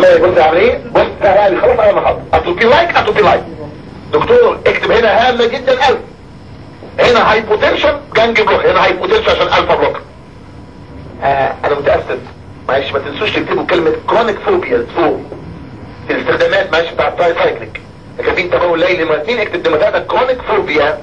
عمال يقول لي عامل ايه بص يعني خلاص انا محط اتروبين لايك اتروبين لايك دكتور اكتب هنا هامه جدا قوي هنا هايبوتنشن جانج بلوك هنا هايبوتنشن عشان الفا بلوك آه انا متاسف معلش ما تنسوش تكتبوا كلمه كرونيك فوبيا فوق في الاستخدامات معلش بتاع التراي سايكليك كاتبين تمول ليلي مرتين اكتب دمتاتك كرونيك فوبيا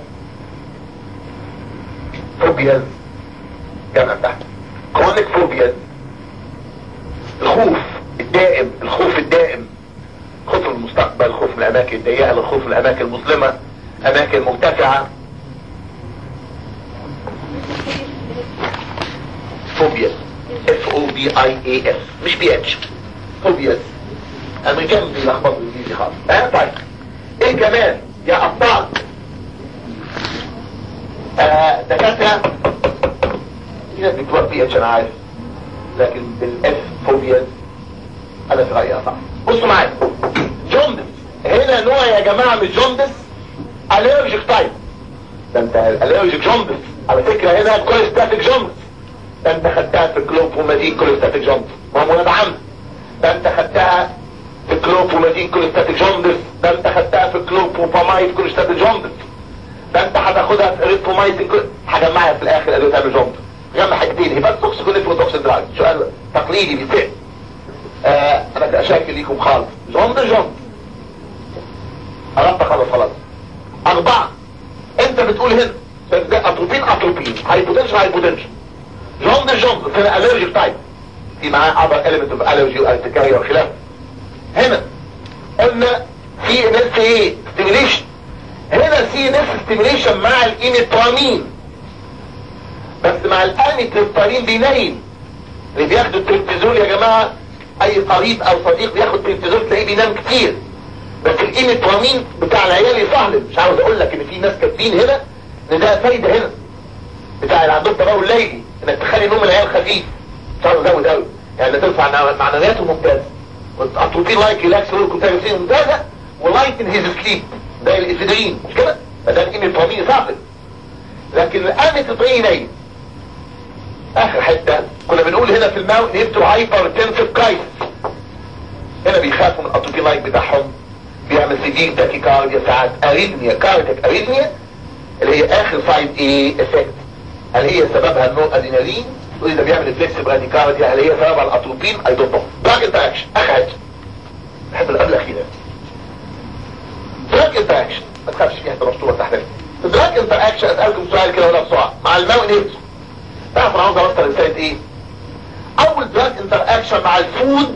فوبيا جمع تحت كرونيك فوبيا الخوف الدائم الخوف الدائم خوف من المستقبل خوف من الاماكن الضيقه الخوف من الاماكن المظلمه اماكن مرتفعه فوبيا اف او بي اي اي اس مش بي اتش فوبيا امريكان بيلخبطوا الانجليزي خالص اه طيب ايه كمان يا ابطال آه دكاتره في ناس بتوع بي اتش انا عارف لكن بالاف فوبيا انا في رايي صح بصوا معايا جوندس هنا نوع يا جماعه من الجوندس اليرجيك تايب ده انت الالرجيك جوندس على فكره هنا كوليستاتيك جوندس ده انت خدتها في كلوبوماتين كوليستاتيك جوندس ما هو عم ده انت خدتها في كلوبوماتين كوليستاتيك جوندس ده انت خدتها في كلوبوفامايد كوليستاتيك جوندس ده انت هتاخدها في ريترومايسين كل هجمعها في الاخر قالوا تعمل جوندس جمع حاجتين يبقى توكس كل توكس دراج سؤال تقليدي بيسأل آه انا كده شاكر ليكم خالص جوند جوند قربت خلاص خلاص اربعة انت بتقول هنا اتروبين اتروبين هايبوتنشن هايبوتنشن جوند جوند في الالرجيك تايب في معاه other element of allergy وارتكاريا وخلافه هنا قلنا في ان اس ايه ستيميليشن هنا سي ان اس ستيميليشن مع الايميترامين بس مع الاميترامين بينيم اللي بياخدوا التركتيزول يا جماعه اي قريب او صديق بياخد تركتيزول تلاقيه بينام كتير بس الايميترامين بتاع العيال يصهلب مش عاوز اقول لك ان في ناس كاتبين هنا ان ده فايده هنا بتاع اللي عندهم تبول ليلي انك تخلي نوم العيال خفيف مش عاوز ازود قوي يعني ترفع معنوياته ممتازه اتروبين لايك ريلاكس والكونتاجسين ممتازه ولايت ان هيز سليب ده الافيدرين مش كده فده الايميترامين صعب لكن الاميترامين نايم اخر حتة كنا بنقول هنا في الماء نبتوا هايبر تنسف كايس هنا بيخافوا من الاتروبين لايك بتاعهم بيعمل سيفير تاكيكارديا ساعات اريثميا كارديك اريثميا اللي هي اخر سايد ايه افكت هل هي سببها النور ادينالين تقول ده بيعمل فليكس براديكارديا هل هي سببها الاتروبين اي دونت نو دراج انتراكشن اخر حته بحب القبل الاخيره دراج انتراكشن ما تخافش فيها انت مشطوبه تحت دراج انتراكشن اسالكم سؤال كده ولا بسرعه مع الماء نيبتو تعرف انا عاوز اوصل رساله ايه اول دراج انتر اكشن مع الفود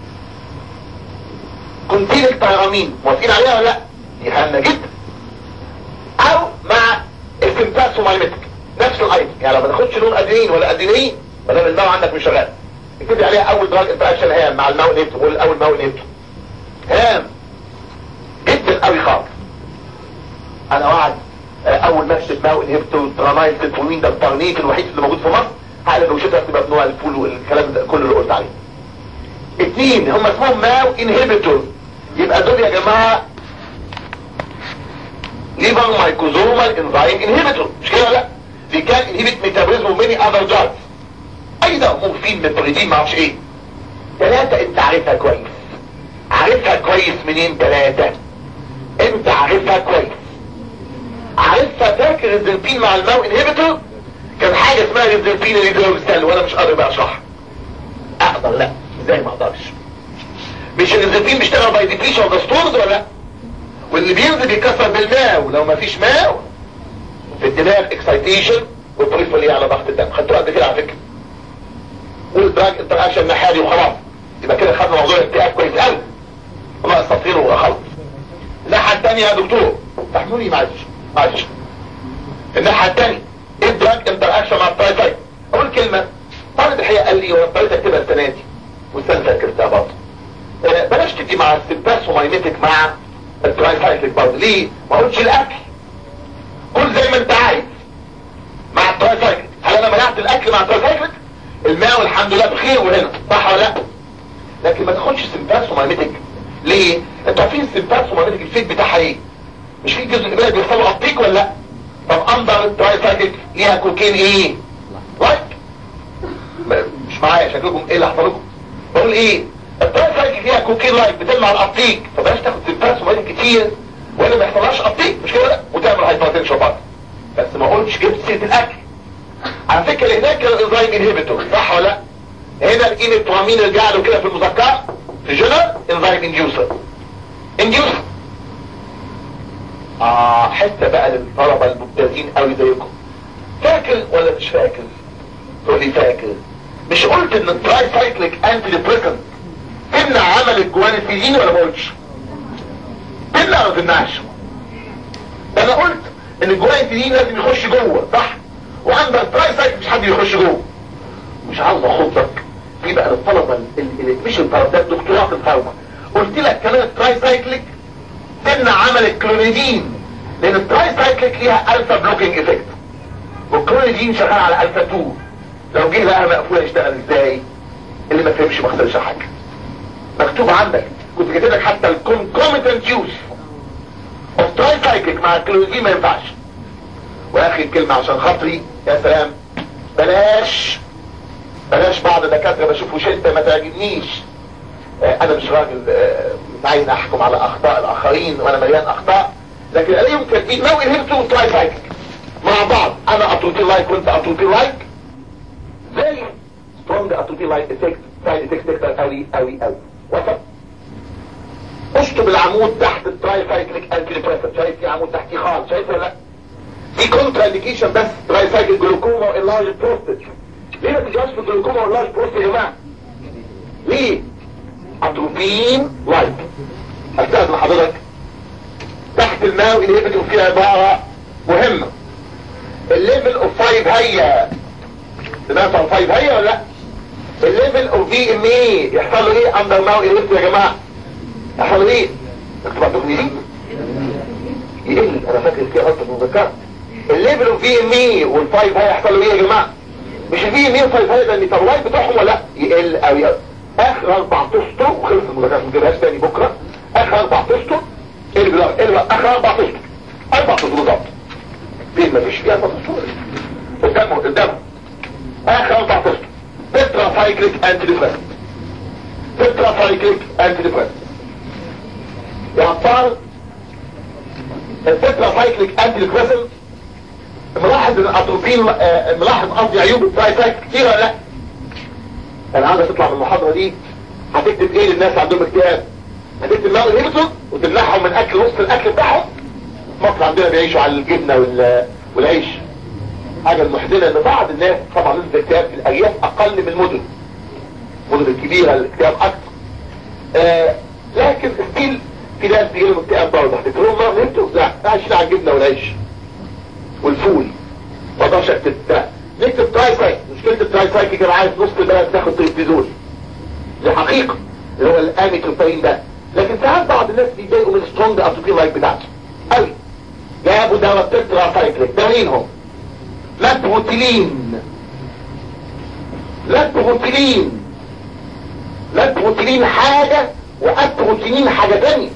كونتين التيرامين موافقين عليها ولا لا دي هامه جدا او مع السمباسومايمتك نفس الايتم يعني لو ما تاخدش لون ادرينين ولا ادرينين ما دام الماء عندك مش شغال اكتبي عليها اول دراج انتر اكشن هام مع الماء نيبتو قول اول ماء نيبتو هام جدا قوي خالص انا وعد اول ما اكتب ماء انهبتو ترامايل سيتروين ده الترنيك الوحيد اللي موجود في مصر هقلب وشتها تبقى بنوع الفول والكلام ده كله اللي قلت عليه اتنين هم اسمهم ماو انهبيتور يبقى دول يا جماعة ليفر مايكوزومال انزايم انهبيتور مش كده لا دي كان انهبيت ميتابوليزم وميني اذر جارز اي ده مورفين متريدين ما اعرفش ايه ثلاثة انت عارفها كويس عارفها كويس منين ثلاثة انت عارفها كويس عارفها فاكر الزنفين مع الماو انهبيتور كان حاجة اسمها الزنفين اللي جوه السل وانا مش قادر بقى اشرحها اقدر لا ازاي ما اقدرش مش الزنفين بيشتغل باي ديبليشن اوف ذا ستورز ولا لا واللي بينزل بيتكسر بالماء ولو ما فيش ماء في الدماغ اكسايتيشن والبريفري على ضغط الدم خدتوها قد كده على فكره والدراج انتراكشن نحالي وخلاص يبقى كده خدنا موضوع الاكتئاب كويس قوي وما استطيره وخلص الناحيه الثانيه يا دكتور تحملوني معلش معلش الناحيه الثانيه ايه الدراج انتراكشن مع الترايسايت اول كلمه طالب الحقيقه قال لي وانا اضطريت اكتبها السنه دي والسنه اللي كتبتها برضه آه بلاش تدي مع السيمباسومايميتك مع الترايسايكليك برضه ليه؟ ما قلتش الاكل قول زي ما انت عايز مع الترايسايكليك هل انا منعت الاكل مع الترايسايكليك؟ الماء والحمد لله بخير وهنا صح ولا لا؟ لكن ما تاخدش سيمباسومايميتك ليه؟ انتوا عارفين السيمباسومايميتك الفيد بتاعها ايه؟ مش في جزء منها بيحصل له ابتيك ولا لا؟ طب اندر الترايسايكليك ليها كوكين ايه؟ لايك مش معايا شكلكم ايه اللي حصل لكم؟ بقول ايه؟ التراي فيها كوكين لايك بتمنع الابتيك فبلاش تاخد سيبتاسومايد كتير ولا ما يحصلهاش ابتيك مش كده وتعمل هايبرتنشن برضه بس ما قلتش جبت سيره الاكل على فكره اللي هناك الانزيم انهبيتور صح ولا لا هنا الايميترامين رجع له كده في المذكره في جنر انزيم انديوسر انديوسر اه حته بقى للطلبه المبتدئين قوي زيكم فاكر ولا مش فاكر تقول لي فاكر مش قلت ان التراي سايكليك انتي ديبريسنت تمنع عمل الجوانفيلين ولا ما قلتش تمنع ولا ما تمنعش انا قلت ان الجوانفيلين لازم يخش جوه صح وعند التراي سايكليك مش حد يخش جوه مش عاوز اخضك في بقى الطلبه اللي مش الطلبه ده الدكتوراه في الفارما قلت لك كمان التراي سايكليك تمنع عمل الكلونيدين لان التراي سايكليك ليها الفا بلوكينج افكت والكلونيدين شغال على الفا 2 لو جه لقاها مقفوله يشتغل ازاي اللي ما فهمش ما خسرش حاجه مكتوب عندك كنت كاتب لك حتى الكونكوميتنت يوز اوف تراي سايكليك مع الكلونيدين ما ينفعش واخر كلمه عشان خاطري يا سلام بلاش بلاش بعض الدكاتره بشوفه شده ما تعجبنيش انا مش راجل متعين احكم على اخطاء الاخرين وانا مليان اخطاء لكن لا يمكن في لو انهبتوا وتراي سايكليك مع بعض انا اتروبين لايك وانت اتروبين لايك زي سترونج اتروبين لايك افكت سايد افكت تكتر قوي قوي قوي وصل اشطب العمود تحت التراي سايكليك انتي ديبريسنت شايف في عمود تحتيه خالص شايف ولا لا في كونترا انديكيشن بس تراي سايكل جلوكوما واللارج بروستيت ليه ما تجيبش في الجلوكوما واللارج بروستيت يا جماعه ليه اتروبين لايك استاذن حضرتك تحت الماء الهيبتي وفي عبارة مهمة الليفل اوف 5 هيا سمعت عن 5 هيا ولا لا الليفل اوف في ام اي يحصل له ايه اندر ماو الهيبتي يا جماعة يحصل له ايه اكتب عندكم يزيد يقل انا فاكر فيها غلطة مذكرة الليفل اوف في ام اي والفايف هيا يحصل له ايه يا جماعة مش الفي ام اي والفايف هيا ده الميتابولايت بتاعهم ولا لا يقل او يقل اخر اربع تسطر وخلص المذاكرة ما تجيبهاش تاني بكرة اخر اربع تسطر اللي بلا اللي بلا اخر اربع تسطر اربع تسطر بالظبط فين ما فيش فيها اربع تسطر قدامه قدامه اخر اربع تسطر تترا سايكليك انتي ديبريسنت تترا سايكليك انتي ديبريسنت يا عطار التترا سايكليك انتي ديبريسنت ملاحظ الاتروبين ملاحظ قصدي عيوب التراي سايكل كتير ولا لا انا عايز تطلع من المحاضرة دي هتكتب ايه للناس عندهم اكتئاب هتكتب ماء الهيبتون وتمنعهم من اكل نص الاكل بتاعهم مصر عندنا بيعيشوا على الجبنة وال... والعيش حاجة المحزنة ان بعض الناس طبعا نسبة الاكتئاب في الارياف اقل من المدن المدن الكبيرة الاكتئاب اكتر آه لكن ستيل في ناس بيجي لهم اكتئاب برضه هتكتبهم ماء الهيبتون لا عايشين على الجبنة والعيش والفول ما اقدرش اكتب ده نكتب تراي سايك مشكلة التراي سايك كان عايز نص البلد تاخد تريبتيزول دي حقيقة اللي هو الاميتروبين ده لكن ساعات بعض الناس بيضايقوا من سترونج اتروبين لايك بتاعته قوي جابوا دواء تترا سايكليك ده مين هو لاتروتيلين لاتروتيلين لاتروتيلين حاجة واتروتيلين حاجة تانية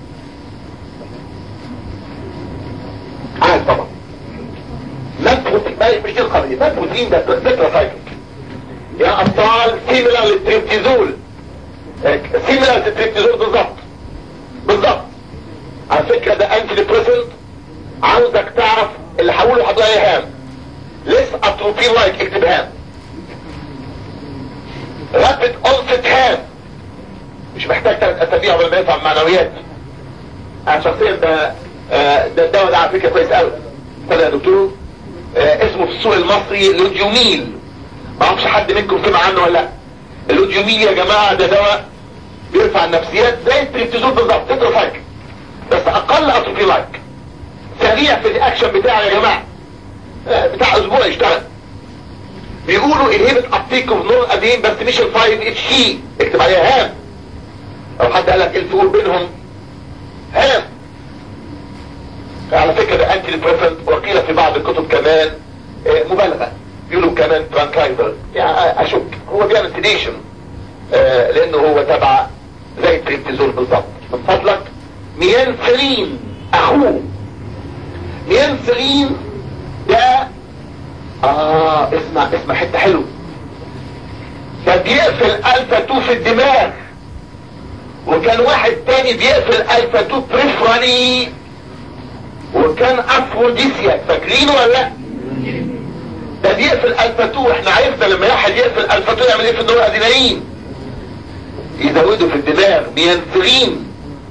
عارف طبعا لاتروتيلين مش دي القضية لاتروتيلين ده تترا سايكليك يا ابطال سيميلر للتريبتيزول سيميلر للتريبتيزول بالظبط بالظبط على فكرة ده انتي ديبريسنت عاوزك تعرف اللي هقوله هتلاقي هام ليس اتروبين لايك اكتب هام رابد اونست هام مش محتاج ثلاث اسابيع قبل ما يدفع المعنويات انا شخصيا ده ده الدواء ده على فكره كويس قوي استنى يا دكتور آه اسمه في السوق المصري لوجيوميل ما اعرفش حد منكم سمع عنه ولا لا اللوجيوميل يا جماعه ده دواء بيرفع النفسيات زي التريبتيزول بالظبط تترفاك بس اقل اتروبي لايك سريع في الاكشن بتاعه يا جماعه آه بتاع اسبوع يشتغل بيقولوا انهبت ابتيك اوف نور قديم بس مش ال 5 اتش سي اكتب عليها هام او حد قال لك الفروق بينهم هام على فكره ده انتي ديبريسنت وقيل في بعض الكتب كمان آه مبالغه بيقولوا كمان ترانكايزر يعني اشك هو بيعمل سيديشن آه لانه هو تبع زي التريبتيزول بالظبط من فضلك ميانسرين اخوه ميانسرين ده اه اسمع اسمع حته حلو ده بيقفل الفا 2 في الدماغ وكان واحد تاني بيقفل الفا 2 بريفرالي وكان افروديسيا فاكرينه ولا لا ده بيقفل الفا 2 احنا عرفنا لما واحد يقفل الفا 2 يعمل ايه في النور ادينين يزودوا في الدماغ ميانفرين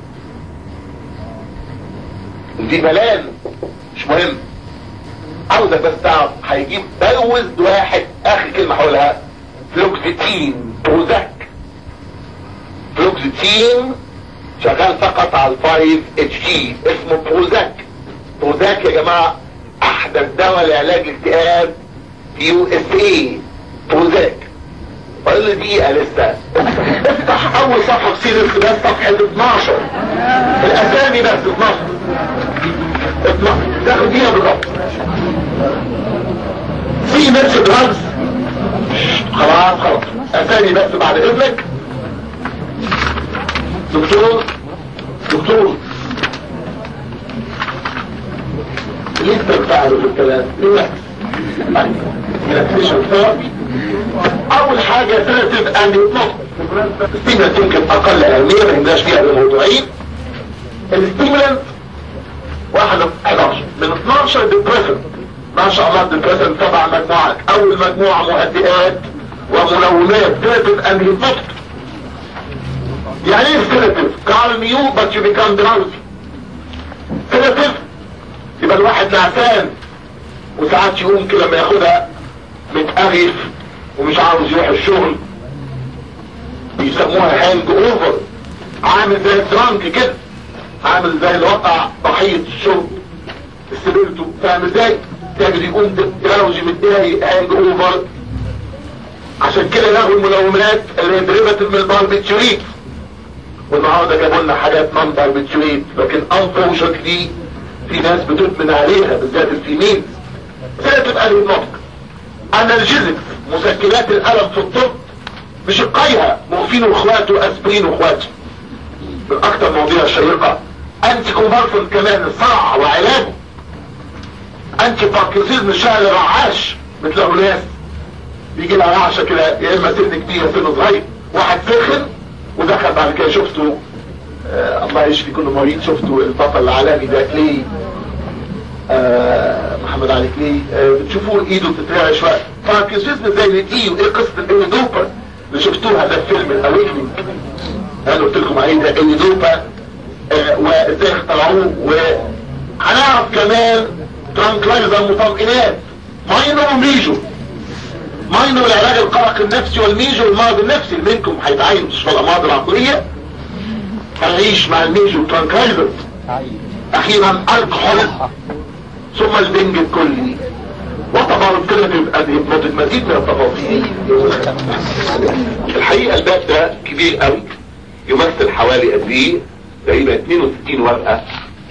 دي بلان مش مهم عاوزك بس تعرف هيجيب بلوز واحد اخر كلمة هقولها فلوكسيتين بروزاك فلوكسيتين شغال فقط على الفايف اتش جي اسمه بروزاك بروزاك يا جماعة احدث دواء لعلاج الاكتئاب في يو اس اي بروزاك فاضل لي دقيقة لسه افتح اول صفحة في سيرة بس صفحة 12 الاسامي بس 12 12 تاخد دقيقة بالظبط في ميرش دراجز خلاص خلاص اسامي بس بعد اذنك دكتور دكتور ليه ترفعوا في الكلام ليه relaxation therapy اول حاجة ثلاثة اند ستيمولانت يمكن اقل اهمية ما يمناش فيها الموضوعين الستيمولانت واحد 11 من 12 ديبريسنت ما شاء الله ديبريسنت سبع مجموعات اول مجموعة مهدئات ومنومات ثلاثة اند هيبنوتيك يعني ايه ثلاثة calm you but you become drowsy ثلاثة يبقى الواحد نعسان وساعات يقوم كده لما ياخدها متقرف ومش عاوز يروح الشغل بيسموها هانج اوفر عامل زي الترانك كده عامل زي اللي وقع ضحية الشرب استبرته فاهم ازاي تجري يقوم دراوجي متضايق هانج اوفر عشان كده لغوا المنومات اللي دريفت من الباربيتشوريت والنهارده جابوا لنا حاجات نون باربيتشوريت لكن انفورشنتلي في ناس بتدمن عليها بالذات الفيميل زي تبقى النطق انالجيزك مسكنات الالم في الطب مش القيها مورفين واخواته اسبرين واخواته من اكتر مواضيع الشيقة انتي كونفرسن كمان الصرع وعلاجه انتي باركنسيزم الشهر رعاش مثل ناس بيجي لها رعشة كده يا اما سن كبير سن صغير واحد سخن ودخل بعد كده شفته آه الله يشفي كل مريض شفته البطل العالمي ده كلي آه محمد علي كلي آه بتشوفوا ايده بتترعش شويه باركنسيزم زي الايو ايه قصه الايدوبر اللي شفتوها ده الفيلم الاويكنينج انا قلت لكم عليه ده الايدوبا آه وازاي اخترعوه وهنعرف كمان ترانكلايزر مطمئنات ماينو وميجو ماينو لعلاج القلق النفسي والميجو المرض النفسي اللي منكم هيتعين في الامراض العقليه هنعيش مع الميجو ترانكلايزر اخيرا الكحول ثم البنج الكلي وطبعا كده بيبقى بيبقى مزيد من التفاصيل الحقيقه الباب ده كبير قوي يمثل حوالي قد ايه تقريبا 62 ورقه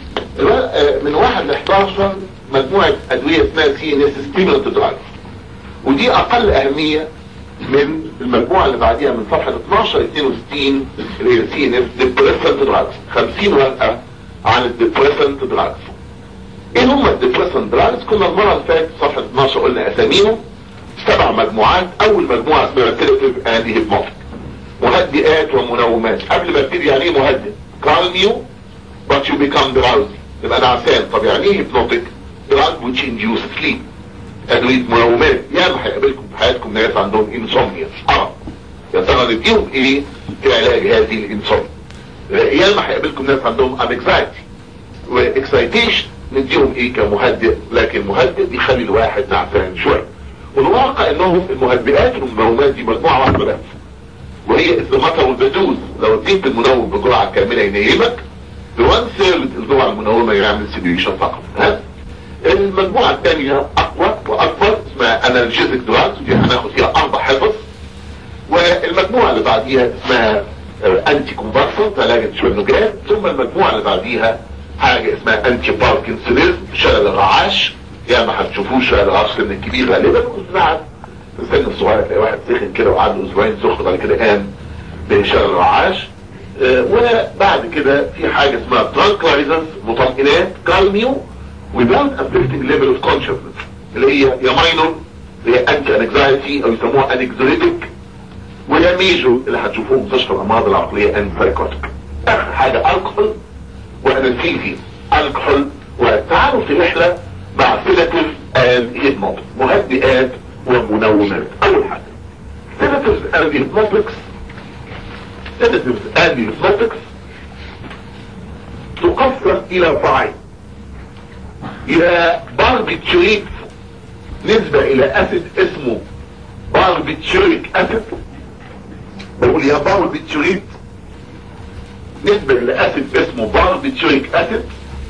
من واحد ل 11 مجموعه ادويه اسمها سي ان اس ستيمولانت دراج ودي اقل اهميه من المجموعه اللي بعديها من صفحه 12 62 اللي هي سي ان اس ديبريسنت دراج 50 ورقه عن الديبريسنت دراجز ايه هم الديبريسنت دراجز كنا المره اللي فاتت صفحه 12 قلنا اساميهم سبع مجموعات اول مجموعه اسمها سيرتيف اند هيبنوتيك مهدئات ومنومات قبل ما ابتدي يعني ايه مهدئ calm you but you become drowsy يبقى نعسان طب يعني ايه هيبنوتيك دراج which induce sleep ادويه منومات ياما هيقابلكم في حياتكم ناس عندهم انسومنيا ارق يا ترى نديهم ايه في علاج هذه الانسومنيا ياما هيقابلكم ناس عندهم انكزايتي واكسايتيشن نديهم ايه كمهدئ لكن مهدئ بيخلي الواحد نعسان شويه والواقع انهم المهدئات والمنومات دي مجموعه واحده بس وهي الزمطه والبدوز لو اديت المنوم بجرعه كامله ينيمك بوان ثيرد الجرعه المنومه يعمل سيديشن فقط ها المجموعه الثانيه اقوى واكبر اسمها انالجيزك دراجز دي هناخد فيها اربع حصص والمجموعه اللي بعديها اسمها انتي كونفرسنت علاج التشوينوجات ثم المجموعه اللي بعديها حاجه اسمها انتي باركنسونيزم شلل الرعاش يا ما هتشوفوه شلل الرعاش سن الكبير غالبا وساعات في السن الصغير تلاقي واحد سخن كده وقعد له اسبوعين سخن بعد كده قام بشلل الرعاش آه وبعد كده في حاجه اسمها ترانكلايزرز مطمئنات كالميو without affecting level of consciousness اللي هي يا ماينور اللي هي انتي انكزايتي او يسموها انكزوليتك ويا ميجو اللي هتشوفوه في مستشفى الامراض العقليه اند سايكوتيك اخر حاجه الكحول وانستيزيا الكحول وتعالوا في رحله مع سيلاتيف اند هيبنوتيك مهدئات ومنومات اول حاجه سيلاتيف اند هيبنوتكس سيلاتيف اند هيبنوتكس تقسم الى فرعين الى باربيتشويت نسبة الى اسيد اسمه باربيتشوريك اسيد بقول يا باربيتشوريت نسبة الى اسيد اسمه باربيتشوريك اسيد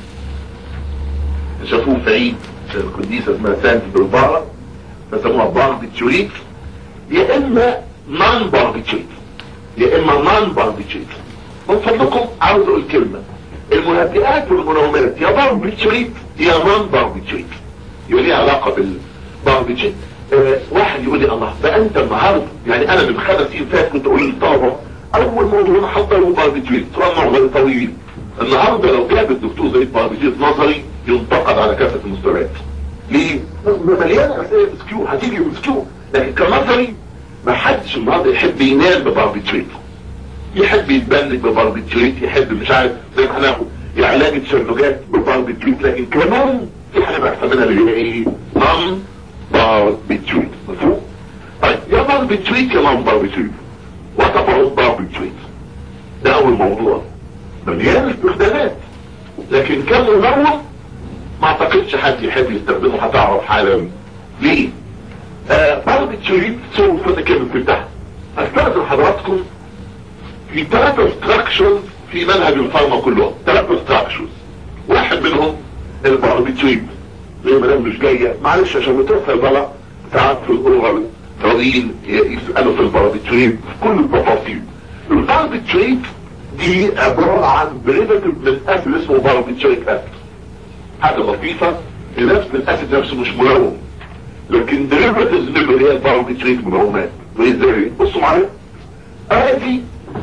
شافوه في عيد القديسة اسمها سانت بالبارة فسموها باربيتشوريت يا اما نان باربيتشوريت يا اما نان باربيتشوريت من فضلكم عاوز اقول كلمة المهدئات والمنومات يا باربيتشوريت يا نان باربيتشوريت يبقى ليه علاقة بالباربيتشوريت آه واحد يقول لي الله ده انت النهارده يعني انا من خمس سنين فات كنت اقول للطلبه اول موضوع انا حضروا باربيتشوريت طبعا معظم طويل النهارده لو جاب الدكتور زي باربيتشوريت نظري ينتقد على كافه المستويات ليه؟ مليانه اسئله مسكيو هتيجي مسكيو لكن كنظري ما حدش النهارده يحب ينام بباربيتشوريت يحب يتبنك بباربيتشوريت يحب مش عارف زي ما هناخد علاج التشنجات بباربيتشوريت لكن كمان في حاجه بحث منها اللي هي ايه؟ نون باربيتشوريت مفهوم؟ طيب يا باربيتشوريت يا نون باربيتشوريت وات اباوت باربيتشوريت ده اول موضوع مليان استخدامات لكن كم منوم ما اعتقدش حد يحب يستخدمه هتعرف حالا ليه؟ آه باربيتشوريت سوف نتكلم في تحت استخدم حضراتكم في ثلاثة ستراكشرز في منهج الفارما كلهم ثلاثة ستراكشرز واحد منهم الباربيتويد زي ما مش جاية معلش عشان بتوصل بلا ساعات في الاورال طويل يسألوا في الباربيتويد في كل التفاصيل الباربيتويد دي عبارة عن بريفاتيف من اسيد اسمه باربيتويك اسيد حاجة لطيفة نفس الاسيد نفسه مش ملون لكن ديريفاتيفز منه هي الباربيتويك ملونات وازاي بصوا معايا ادي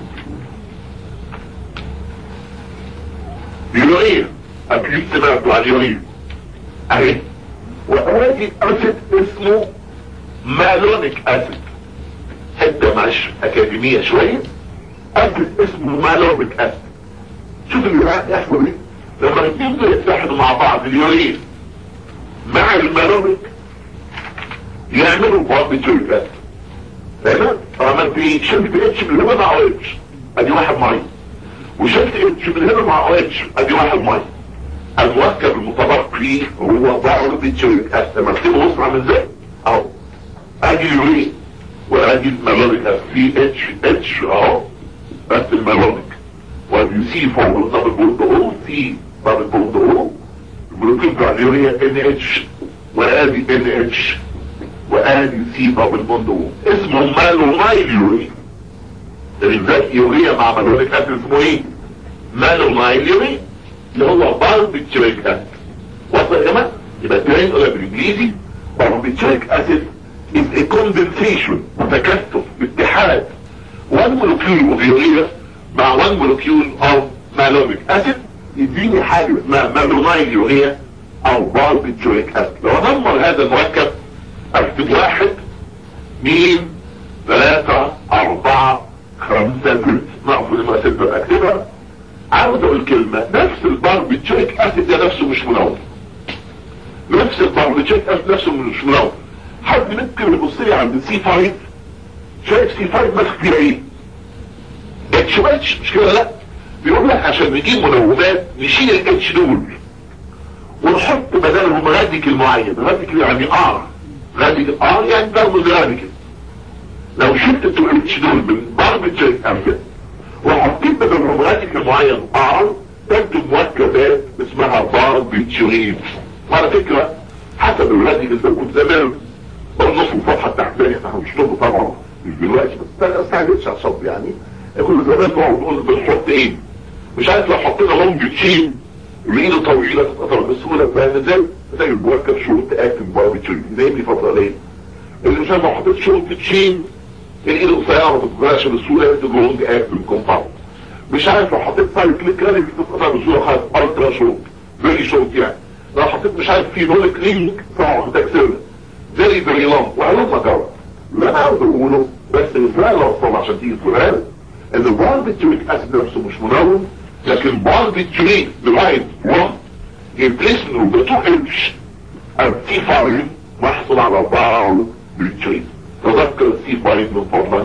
يورين اكيد سمعتوا عن يورين اهي وادي اسيد اسمه مالونيك اسيد حته معلش اكاديميه شويه اسيد اسمه مالونيك اسيد شوف اللي يحصل ايه لما الاثنين دول يتحدوا مع بعض اليورين مع المالونيك يعملوا باربيتوريك اسيد تمام عملت ايه شلت اتش من هنا مع اتش ادي واحد ميه وشلت اتش من هنا مع اتش ادي واحد ميه المركب المتبقي هو باربيتوريك اسيد مكتوبه بص عامل ازاي اهو ادي اليورين وادي المالونيك اسيد في اتش اتش اهو بس المالونيك وادي سي فوق الدبل بوند او سي دبل بوند او البروتين بتاع اليوريا ان اتش وادي ان اتش وادي سي دبل بوند او اسمه مالونايل يوريا ازاي يوريا مع مالونيك اسيد اسمه ايه مالونايل يوريا اللي هو باربيتشريك اسيد وصل يا جماعه يبقى تاني ولا بالانجليزي باربيتشريك اسيد is a condensation تكثف اتحاد one molecule of urea مع one molecule of malonic acid يديني حاجة اسمها مالونايل يوريا او باربيتشوريك اسيد لو ادمر هذا المركب اكتب واحد اثنين ثلاثة اربعة خمسة ست نقف لما ستة اكتبها عاوز اقول كلمة نفس الباربيتشوريك اسيد ده نفسه مش منور نفس الباربيتشوريك اسيد نفسه مش منور حد ممكن يبص لي عند سي 5 شايف سي 5 ماسك فيها ايه اتش اتش مش كده لا بيقول لك عشان نجيب منومات نشيل الاتش دول ونحط بدلهم راديكال معين راديكال يعني ار راديكال ار يعني برمز راديكال لو شلت الاتش دول من باربيتشر امجد وحطيت بدلهم راديكال معين ار تكتب مركبات اسمها باربيتشرين وعلى فكره حسب الراديكال ده كنت زمان نص الصفحه التحتانيه احنا مش طب طبعا مش دلوقتي بس ما استعجلتش على الصب يعني كل زمان نقعد نقول بنحط ايه مش عارف لو حطينا لونج تشين الايد طويله تتقطع بسهوله فاهم ازاي؟ زي المركب شورت اكتف باربيتشرين زي اللي فتره ليه اللي مش عارف لو حطيت شورت تشين الايد قصيره ما تتقطعش بسهوله تبقى لونج اكتف كومباوند مش عارف لو حطيت سايد كليك راني تتقطع بسهوله خالص الترا شورت فيري شورت يعني لو حطيت مش عارف في نولك لينك صعب تكسرها فيري فيري لونج وهلوم جرى اللي انا عاوز اقوله بس ازاي الاطفال عشان تيجي تقولها لك ان الباربيتوريك اسيد نفسه مش منون لكن باربيتوريك درايد 1 يبليس انه ب 2 اتش السي 5 محصول على باربيتوريك تذكر السي 5 من فضلك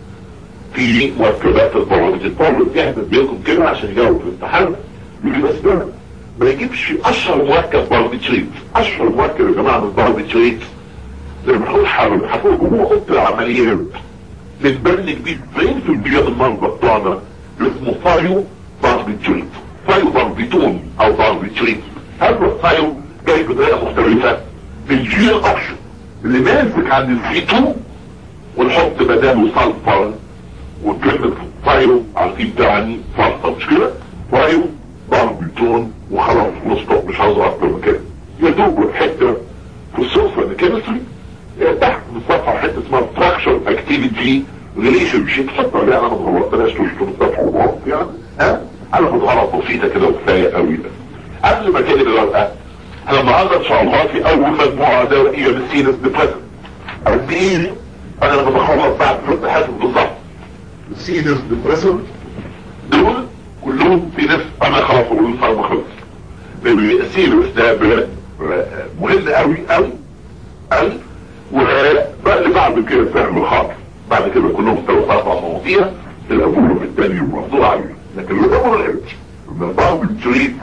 في مركبات البرامج الطالب يحدث بينكم كده عشان يجاوب في الامتحان يقول بس ده ما يجيبش اشهر مركب باربيتريت اشهر مركب يا جماعه من باربيتريت لما هقول حرب هتقول جوه اوضه العمليات بنبني جديد فين في البيض المرضى بتوعنا اسمه فايو باربيتريت فايو باربيتون او باربيتريت هذا الفايو جاي بطريقه مختلفه من جيل الاوبشن اللي ماسك عند السي 2 ونحط بداله سلفر وكلمة فايرو عارفين تعني فرصة مش كده فايرو باربيتون وخلاص نصطق مش عاوز اكتر من كده يا دوب حتة في السوفة كيمستري تحت في الصفحة حتة اسمها structure activity relationship حتى عليها علامة غلط بلاش تشتم الصفحة غلط يعني ها علامة غلط بسيطة كده وكفاية قوي ده قبل ما كده الورقة انا النهارده ان شاء الله في اول مجموعة دوائية من سينس ديبريسن قد ايه انا لما بخلص بعد ست حاسب بالظبط السينس ديبريسن دول كلهم في نفس انا خلاص اقول الفرق خلص لان السينس ده مهم قوي قوي قوي وبقى اللي بعد كده فهم الخاطر بعد كده كلهم ثلاث اربع مواضيع الاول والثاني والموضوع عليه لكن اللي اول العلم من بعض التريد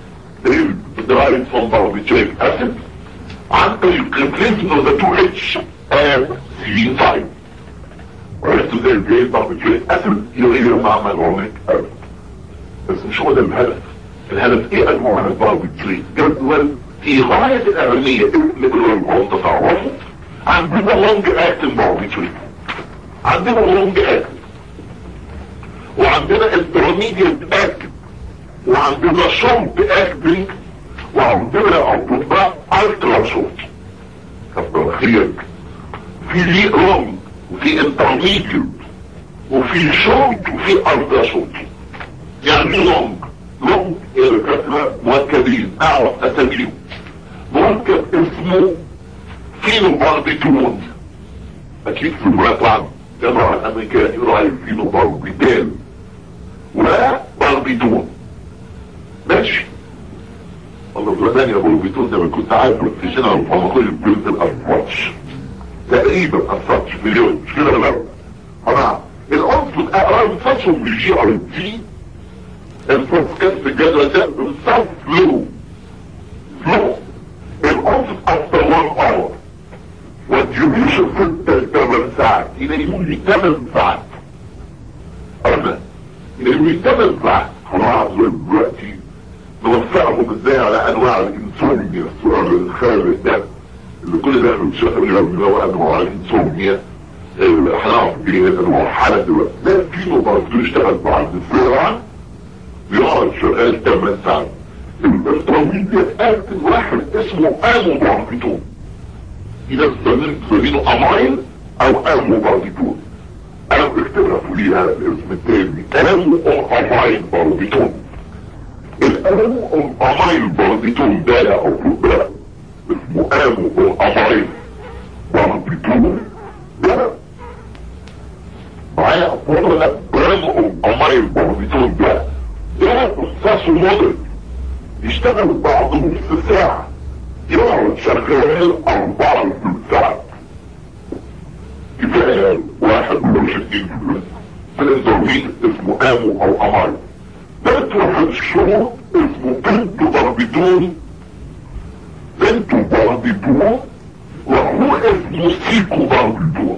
derived from barbiturate acid عن طريق replacement of the 2H and CV5 وعرفت ازاي الجاي barbiturate acid يغير مع مالونيك acid بس مش هو ده الهدف الهدف ايه انواع الباربيتريت جدول في غاية الاهمية اللي كلهم تتعرفوا عندنا لونج اكتن باربيتريت عندنا لونج اكتن وعندنا intermediate اكتن وعندنا شورت اكتن وعندنا اطباء الترا شورت كتر خيرك في لي لونج وفي انترميديت وفي شورت وفي الترا شورت يعني لونج لونج الدكاتره مؤكدين اعرف اساميهم مركب اسمه فينو باربيتون اكيد في المراقعة جماعة الامريكان يقولوا عليه فينو باربيتان وباربيتون ماشي الله زمان يا باربيتون ده ما كنت عارف في سنة الفارماكولوجي بيوت الارفاتش تقريبا ارفاتش مليون مش كده ولا لا العنصر الارفاتش بالجي ار تي الفرص كان في الجدول ده بالصوت فلو فلو العنصر اكتر وان اور والديوريشن ستة لثمان ساعات الى يقول لي ثمان ساعات انا الى يقول لي ثمان ساعات خلاص دلوقتي نوفقهم ازاي على انواع الانسولين السؤال الخارج ده اللي كل ده من شهر من لو انواع الانسولين هنعرف ايه المرحله دلوقتي ده في برضه يشتغل بعد السرعه يقعد شغال 8 ساعات الطويل ده قاتل واحد اسمه امو باربيتون اذا سمينه امايل او امو باربيتون انا بكتبها فوقيها الاسم التاني امو امايل باربيتون الامو امايل باربيتون ده يا اطباء اسمه امو امايل باربيتون ده معايا ولا امو امايل باربيتون ده ده رصاص مضرب يشتغل بعض نص ساعة يقعد شغال أربعة ساعات كفاية واحد وعشرين الانزولين اسمه امو او امار بنت واحد الشهور اسمه بنت باربيدون بنت باربيدون وهو اسمه سيكو باربيدون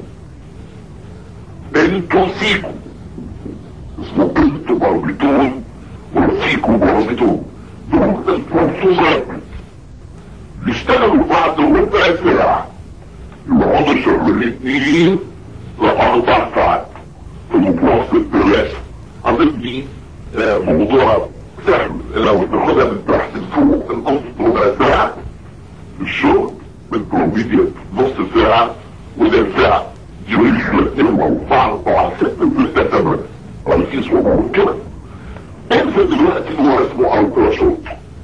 بنته سيكو اسمه بنت باربيدون وسيكو باربيدون دول الفرصوصات بيشتغلوا بعد ربع ساعة يقعدوا شهر الاثنين لأربع ساعات في المتوسط ثلاثة أظن دي موضوع سهل لو تاخدها من تحت لفوق النص ربع ساعة الشغل من بروميديا نص ساعة وده ساعة يريد الاثنين واربعة طبعا ستة وستة ثمانية ولا في صعوبة كده انسى دلوقتي هو اسمه الترا شوت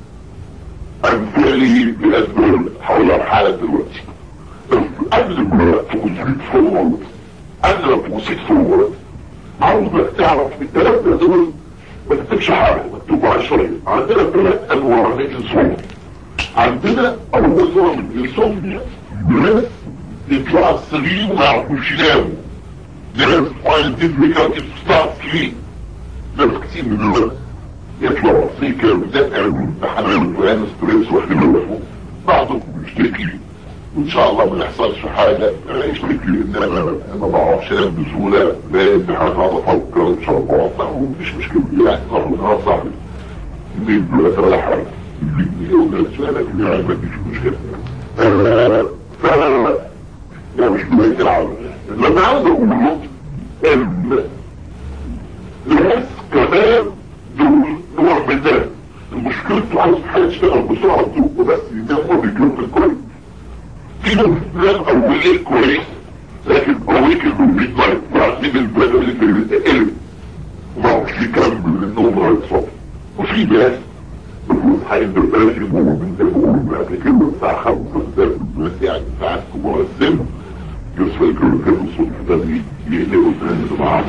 امثالي باسباب حول الحالة دلوقتي قبل ما تكون فوق انا وصيت صورة عاوزك تعرف الثلاثة دول ما تكتبش حاجة مكتوب عشرين عندنا ثلاث انواع من الانسان عندنا اول نوع من الانسان دي ناس يطلع السليم وما يعرفوش يناموا ناس عايزين ريكاتب ستارت سليم ناس كتير من الناس يطلع سيكر وده امتحانات ويانا ستريس واختلافه بعضهم بيشتكي وان شاء الله ما يحصلش حاجه انا يشتكي ان انا ما بعرفش انام بسهوله لان حاجه افكر ان شاء الله ومفيش مشكله يعني ربنا صعب اللي ولا ترى حاجه اللي ولا سؤالك يعني ما فيش مشكله فلا لا مش بدايه العالم لما عاوز اقول لهم الناس كمان دول نوع من ده المشكلة عاوز حاجة تشتغل بسرعة تروح بس يناموا رجلهم الكويس في ناس نام أولين كويس لكن أوليك البيت ما يطلعين البلد اللي في القلب وما عرفش يكمل النوم على الصبح وفي ناس المفروض هينزل بلاش يقوموا من الأول قبل كده الساعة 5 الناس يعني ساعات كبار السن يوصل كل كده الصبح ده يقلقوا تاني بعض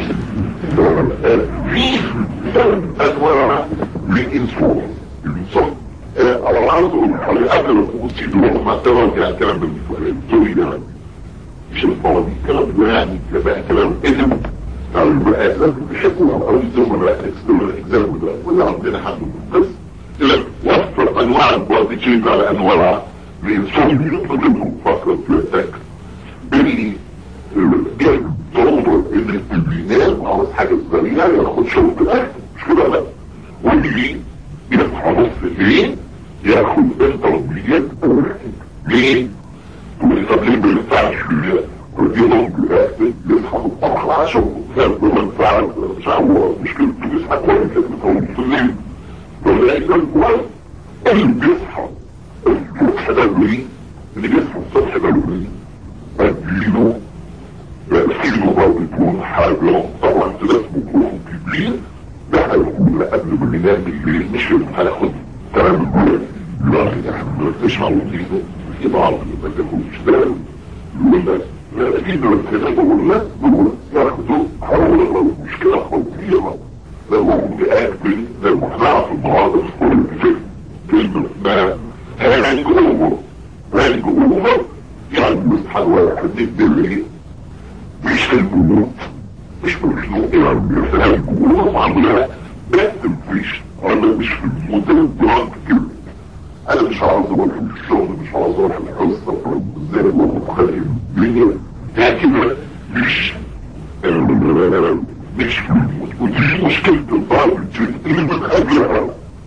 في ثلاث انواع للانسان الانسان على العرض على قبل ما تكون تدور ما تراجع الكلام بالطويل يعني مش الفاضي الكلام ده يعني بقى كلام اذن على البقى لازم تشكوا او يزوم بقى تكسلوا الاجزاء ده ولا عندنا حد بس لا وصف انواع الباضي تشيل على انواع الانسان يطلب فقط في اللي جايب تنظر ان البناء عاوز حاجة سريعة ياخد شوط الاكل مش كده لا واللي يفتح نص الليل ياخد انتربيات ليه؟ تقول طب ليه ما ينفعش يضرب الاكل يصحى الصبح على شغله فاهم ما ينفعش مش هو مشكلته يصحى كويس في الليل ولا يقول كويس اللي بيصحى الصبح ده اللي بيصحى الصبح ده اديله يأكيد برضه يكون حاجة طبعا تناسبه كلهم كبير ده هيكون قبل ما ننام بالليل مش هناخد كلام الجوال دلوقتي احنا بنسمع وزيده في بعض ما تاخدش بالك يقول لك لا اكيد لو كده بقول لا بقول ياخدوا حول مشكلة خطيرة لو بيقابل لو هنعرف بعض كل فكر كلمة ما هانج اوفر هانج اوفر يعني مستحيل واحد يدري مش في الجنود مش في الجنود يعني بيرسل الجنود عندنا بس مفيش انا مش في المدن الجنود كده انا مش عاوز اروح في الشغل مش عاوز اروح الحصه ازاي اروح مخالف الدنيا لكن مش مش في ودي مشكلة الضرب اللي بتخليها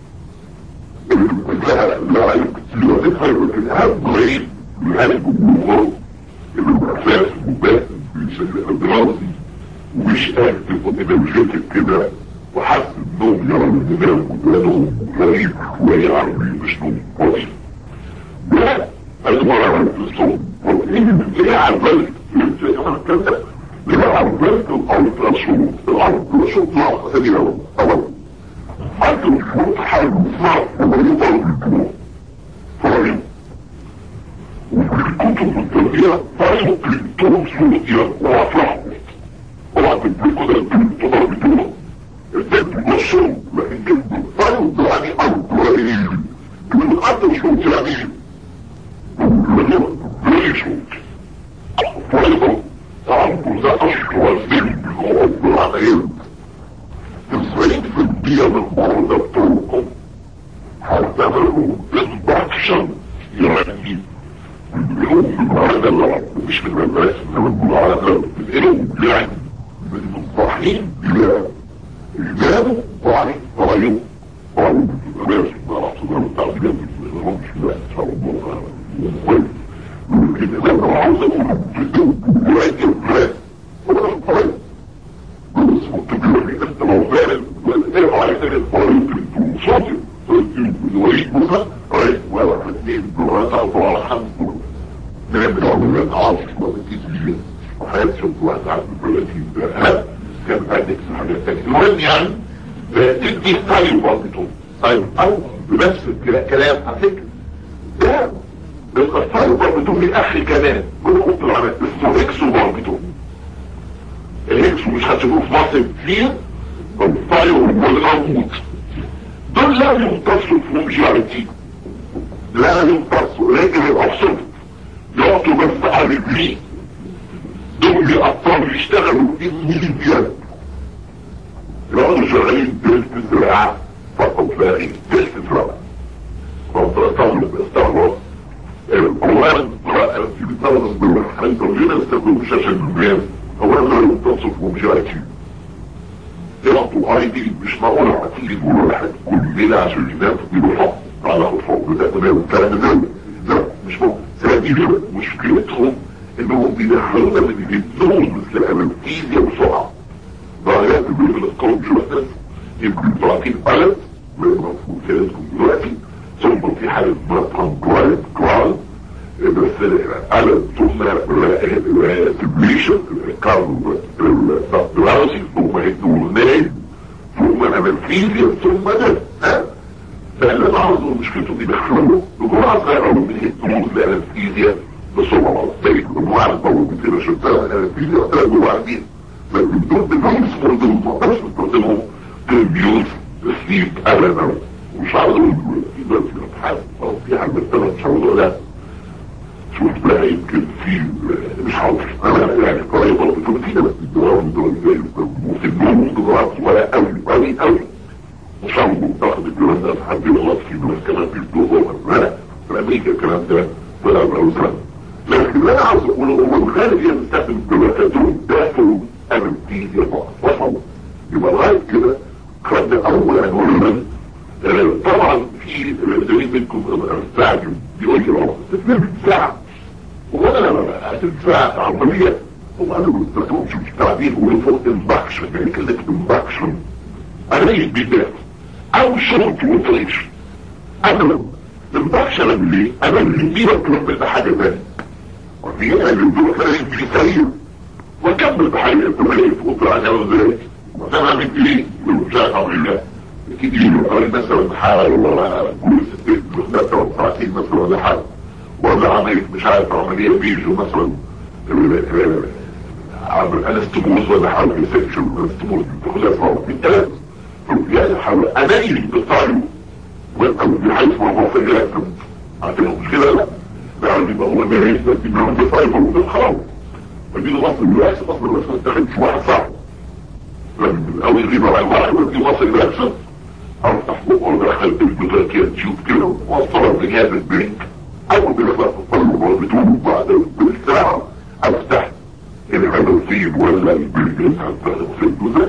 لا لا يمكن الهم غير الهم جمهور الاساس مباشر الدراسي ومش اكتب انرجيتك كده وحاسس انهم يرى الدماغ وده غريب وهي عربي مش نوم كويس لا انا على الصوت ليه عربلت ليه عربلت الالتراسون الالتراسون طلع ثانية اولا حتى الفوت حاجة صعب ومريضة بالكبير فريق وكتب التربية فيمكن تنصر إلى وافرح وبعد البيكو ده البيكو تضرب بطولة البيت نصر لكن جنبه فيمكن يعني أرض ورهيب من قدر صوت يعني ليه صوت فأيضا تعرفوا ذا أشهر الذنب الغرب العميل تسعين في البيئة من بعض الطرق حتى لو الباكشن يعني هذا اللعب مش من المدرسة نقول على العلم يعني من الصحيح إلى إجابة وعلي وعلي وعلي المدرسة ما رأس الله التعبير من رمش لا صار الله لكن أنا عاوز أقول في الجو وعيد الفلاس وأنا الطريق بس مكتبير أنت لو فعلا وأنا على ذلك الطريق المصادر الوريد بها رأيت ولا في اثنين دولار أو على خمس دولار نعمل عمليات عاصف وبتجيب وحياة شوط واحد عبد البلاتين ده كان عندك حاجات تانية المهم يعني تدي ستايل برضه طيب او بنفس الكلام على فكرة ده الستايل برضه من اخي كمان كل قلت العمل السوريكسو برضه الهيكس مش هتشوفوه في مصر كتير الطاير والغموت دول لا يمتصوا في جارتي لا يمتصوا لكن الأبسط يعطوا بس على الجرين دول بيقطعوا يشتغلوا في الميليون يقعدوا شغالين تلت زراعة فقط باقي تلت زراعة فطلب استغرب القرآن قرآن في بطلب بالرحمن توجينا استخدموا شاشة البيان هو أنا يمتصوا في مجالاتي يعطوا ايدي مش معقول هتيجي تقول واحد كل ليلة عشان ينام يقولوا حق على خطوة ده تمام الكلام ده لا مش ممكن سبب مشكلتهم انهم بيدخلونا من الدول مثل الانستيزيا بسرعة ضايات بيقول القوم شوية يمكن تعطي البلد المفروض سيادتكم دلوقتي ثم في حالة مطعم كوالد كوالد بس الألم ثم الريسبليشن الكاربوهيدرات ثم الدورنين ثم الانفيزيا ثم ده فاللي انا عاوزه مشكلته دي بيخلوه بجرعة صغيرة من الدروس الانفيزيا بسرعة زي الجمعة الضوء بتير شلتها الانفيزيا وثلاث جمعتين فالدور بالنص برضه مقدرش بتقدمهم تربيوز سليب ألم مش عاوز اقول في بس الامتحان او في حاجة مثلا مش عاوز اقولها شوف بقى يمكن في مش عارف انا يعني قريبا بتكون في ناس الدولار من دول زي وفي النوم دولار ولا قوي قوي قوي مش عارف تاخد الجولان ده حد يغلط في ناس كمان في الدولار لا في امريكا الكلام ده ولا اوروبا لكن اللي انا عاوز اقوله هو الغالب هي بتستخدم الدولارات دول دافعوا امريكيه فقط وصلوا يبقى لغايه كده خدنا اولا اولا طبعا في زميل منكم استعجل بيقول لي اه تتنام ساعه وانا لما هتدفع عربية هم قالوا ما تقومش مش تعبير وفوق انبكشن يعني كلمة انبكشن انا ايه بالذات او شرط وطريش انا انبكشن انا ليه انا اللي دي بطلب بحاجة تانية وفي انا اللي بدور لازم في تغيير واكمل بحاجة انت خايف وطلع انا وزيك وانا عملت ايه مش عارف اعمل ايه اكيد يقول مثلا حالة والله كل ستين مثلا 30 مثلا ولا حاجة ولا عملية مش عارف عملية بيجو مثلا عمل انستموز ولا حاول يسكشن انستموز تاخدها صعب بالثلاث يعني حاول انايل بالطعيم والقلب بحيث ما هو في الجاسم عشان مش كده لا يعني يبقى هو ما يعيش بس انه عنده فايبر وبالخلاص فدي الوصل بالعكس اصلا بس ما تاخدش واحد صعب او يغيب على الواحد ودي وصل بالعكس او تحقق ولا دخلت الجزاكية تشوف كده وصلها بجهاز البريك اول بيخلص الطلب وبتقوم بعد بالاستراحة افتح الهدوسين ولا البرجل حتى في الجزء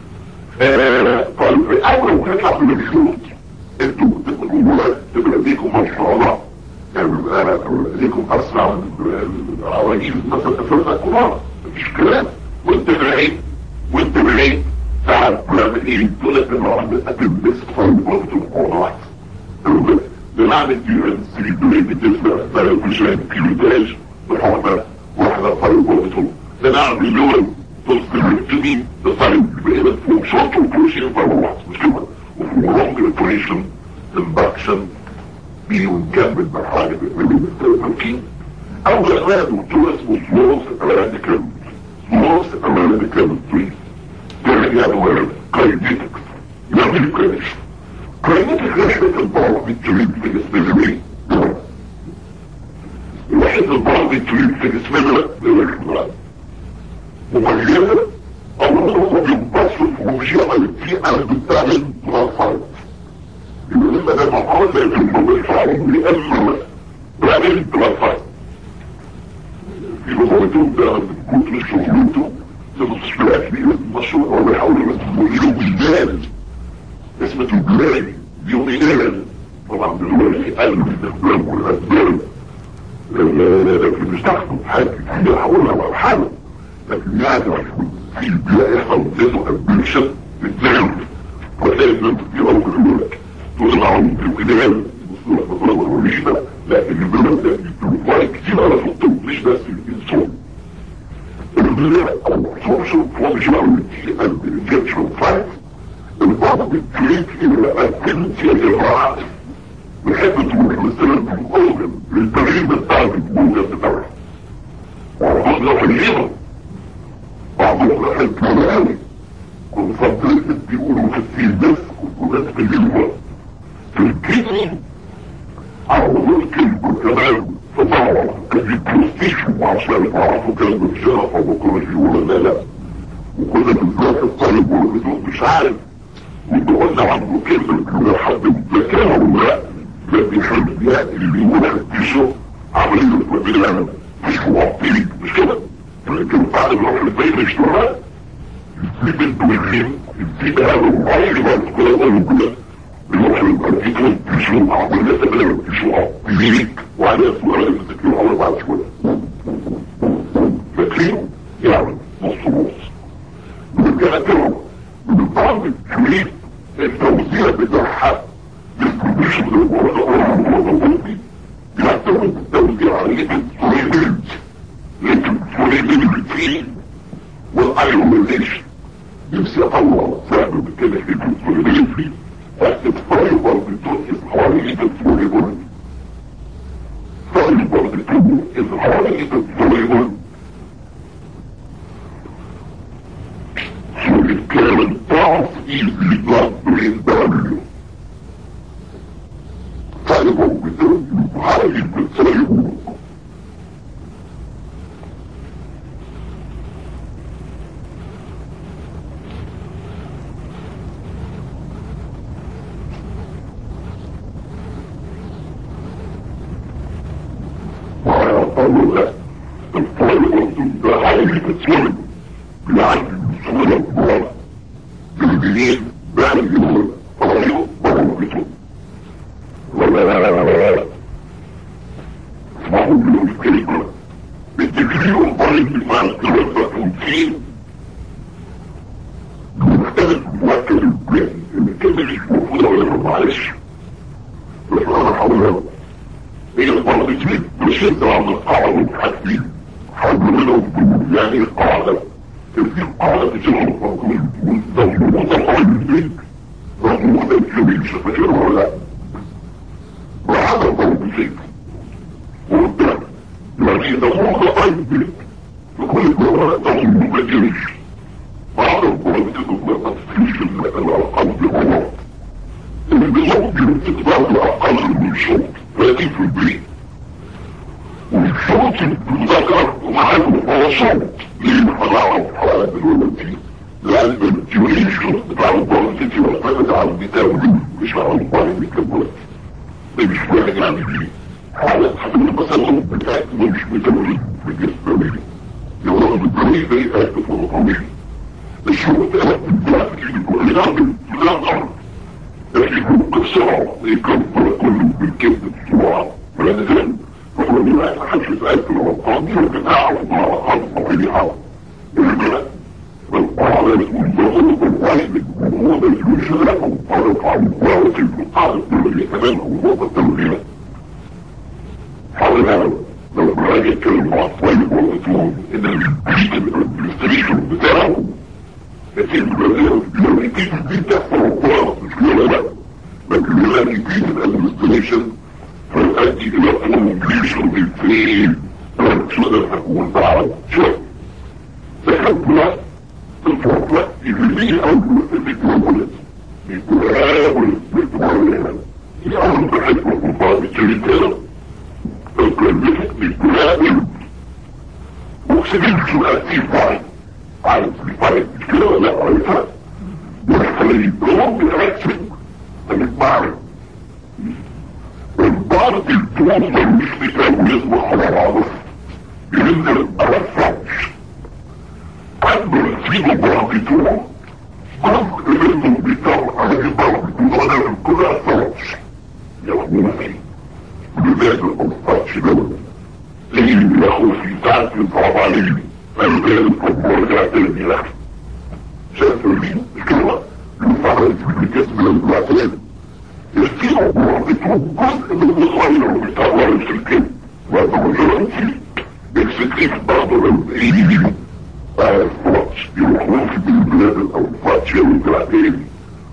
طيب اول ما تطلع من الشروط انتوا تقولوا تبقى ليكم مشروع يعني ليكم اسرع العواجيز مثلا افريقيا كلها مفيش كلام وانت بعيد وانت بعيد تعال نعمل ايه تقول لك ان ربنا قتل بس فرد برضه القرآن بنعمل ديورنس دوري بتسمع بقى كل شويه كيلوتاج وحوالي واحدة طريق وبطل بنعمل اللون تصدر الجديد تصاري بقيمة فوق شرط وكل شيء فروح مش كده وفي لونج ريبريشن الباكشن بيجوا نكمل مرحلة من التمكين او غير دكتور اسمه سلوس امريكان سلوس امريكان بريس ترجع لورا كاينيتكس يعني كاينيتكس كاينيتكس رحلة البعض بالتريد في جسم الجميل واحد البعض بالتريد في جسم الجميل مغيرة أمره ينبسط ومشيئة في أنا بتعمل مرافعات لما ده مقال لا يكون يفعلون لأنه بعمل مرافعات يبقى هو يتوب ده كتر شغلته تبصفلات ليه المشروع هو بيحاول يمثله بالجال اسمه الجلال يونينال طبعا دلوقتي قلب الدخلان والأسباب لكن مش تحكم حاجة يحاولها مرحلة لكن يعرف في البيئة يحصل ذاته أبليشن بالذات وتلاقي ان انت في أول يقول لك تطلعوا في الجدال لكن البلد ده بيتوقع كتير على خطه مش بس الانسان الفرصة فمش بعمل الجيش فايت البعض بتريد الى اكتنسيا الراحة بحيث تقول مثلا الاورجن للتغيير بتاعك الموجة بتاعك وعرضنا في الجيبة بعضهم راحت كلامي كونسنتريتد بيقولوا في السيدس وناس في الجوة في الكيس عاوزين كلمة كمان فطبعا كان يتوستيشن عشان يعرفوا كلمة الشرف وبكرة ولا لا لا وكنا بنروح الطالب والبدون مش عارف وقلنا عنده كلمة كده حد ذكاها ولا لا لا بيحب يأتي اللي يفتشوا عملية مبينة مش موطنين مش كده لكن بعد ما راح البيت اشتغل في بنت ويخين في ده وعيش بقى كده كده يروح البيت يفتشوا عملية مبينة يفتشوا يجيك وعليها سؤال يفتشوا على بعض شوية فاكرين يعني نص نص وكانت لهم بالطعم الشريف التوزيع بتاعها مش بيعتمد التوزيع على الفريبلت لكن الفريبلت فيه والايروميزيشن نفسي اطلع سبب كده في الفريبلت فيه اكتب فايبر بتوقف حوالي الفريبلت فايبر بتوقف حوالي الفريبلت So it can pass easily not brain W. Fiber within you, hide the fiber. ويقول لك الفايبر تبقى حاجة تتولد يعني صورة بورا بالجنين بعد يقول رجل بروبته ولا لا لا لا لا اسمعوا له الكلمة بالتكرير الضريب مع التوفى تنفيذ مختلف مواكب البيان اللي كان مش موجودة ولا معلش بس انا حاولها هي الضربتين مش انت عم القاعدة والحاجتين حاول منهم يعني القاعدة في قاعدة تشغل وتطلع البيت رغم وده الجميل شفاكر ولا لا وهذا ضربتين وقدام يعني دموغ قاعدة البيت وكل مرة تقول ما جريش وهذا ضربتين ما تفيش المثل على قلب الله اللي بيصوت تتبع الأقل من صوت 30 في البيت والصوت المذكر ومعاه هو صوت ليه فضعه على الولدين لأن الجيوليشن بتاع البوليتيكي والفرد على البيتاوي مش على البوليتيكي كبولت ده مش واحد يعني دي حالة حبيب مثلا بتاعت مش بيتاوي بالنسبة لي يقولوا بالدولي زي أكتب والقومي الشروط ده بتاعتي كل نعمل لا نعمل لكن بسرعة يكبر كله بالكبد بسرعة ولأن ذلك فهو بما يتحدث آية الرقام بتاعه مع الأرض طبيعة الجنة والقرآن والظهور والواحد وهو ده يجوز لكم ورفع الله في القرآن الذي كمان هو التمرين حول هذا لو راجع كلمة أطفال والأطفال إن الانستريشن بتاعه لكن لو يجيز دي تحت القرآن مش كده لا لكن لو يجيز الانستريشن فيؤدي الى كومبليشن بالفعل فتصدر تكون بعض شيء فحبنا الفرقة اللي أول بتقول بتقول بتقول يعمل بحكمة مقابل الرجالة الكلمة بتقول وكسبين سؤال في فايد عارف في فايد كده ولا عارفها ويخلي يقوم بالعكس المعرفة الضغط الطول مش بيساوي يصبح على بعضه ينزل الرفعش عنده نتيجة ضغطته ضغط منه بيطلع على ضغطته وانا كلها فرش ياخدونا فيه لذلك الأنفاش دول ليه ياخد في ساعة يصعب عليه قالوا كده الكبار جاعتين لك شايفوا ليه كده يفعل في الجسم لما تاني يستطيعوا مرابطهم جزء من الخير بتاع الكل وبالرأسي يكسكتف بعض الأمريكي الفواتش يروحون في البلاد الأوفاتش والجراتين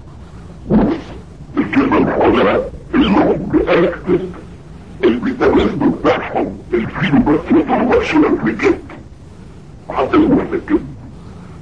الكلمة الحضراء اللي هم بأكتب الميتابيزم بتاعهم الفيلو بس يطلع شلل في الجد حتى لو احنا كده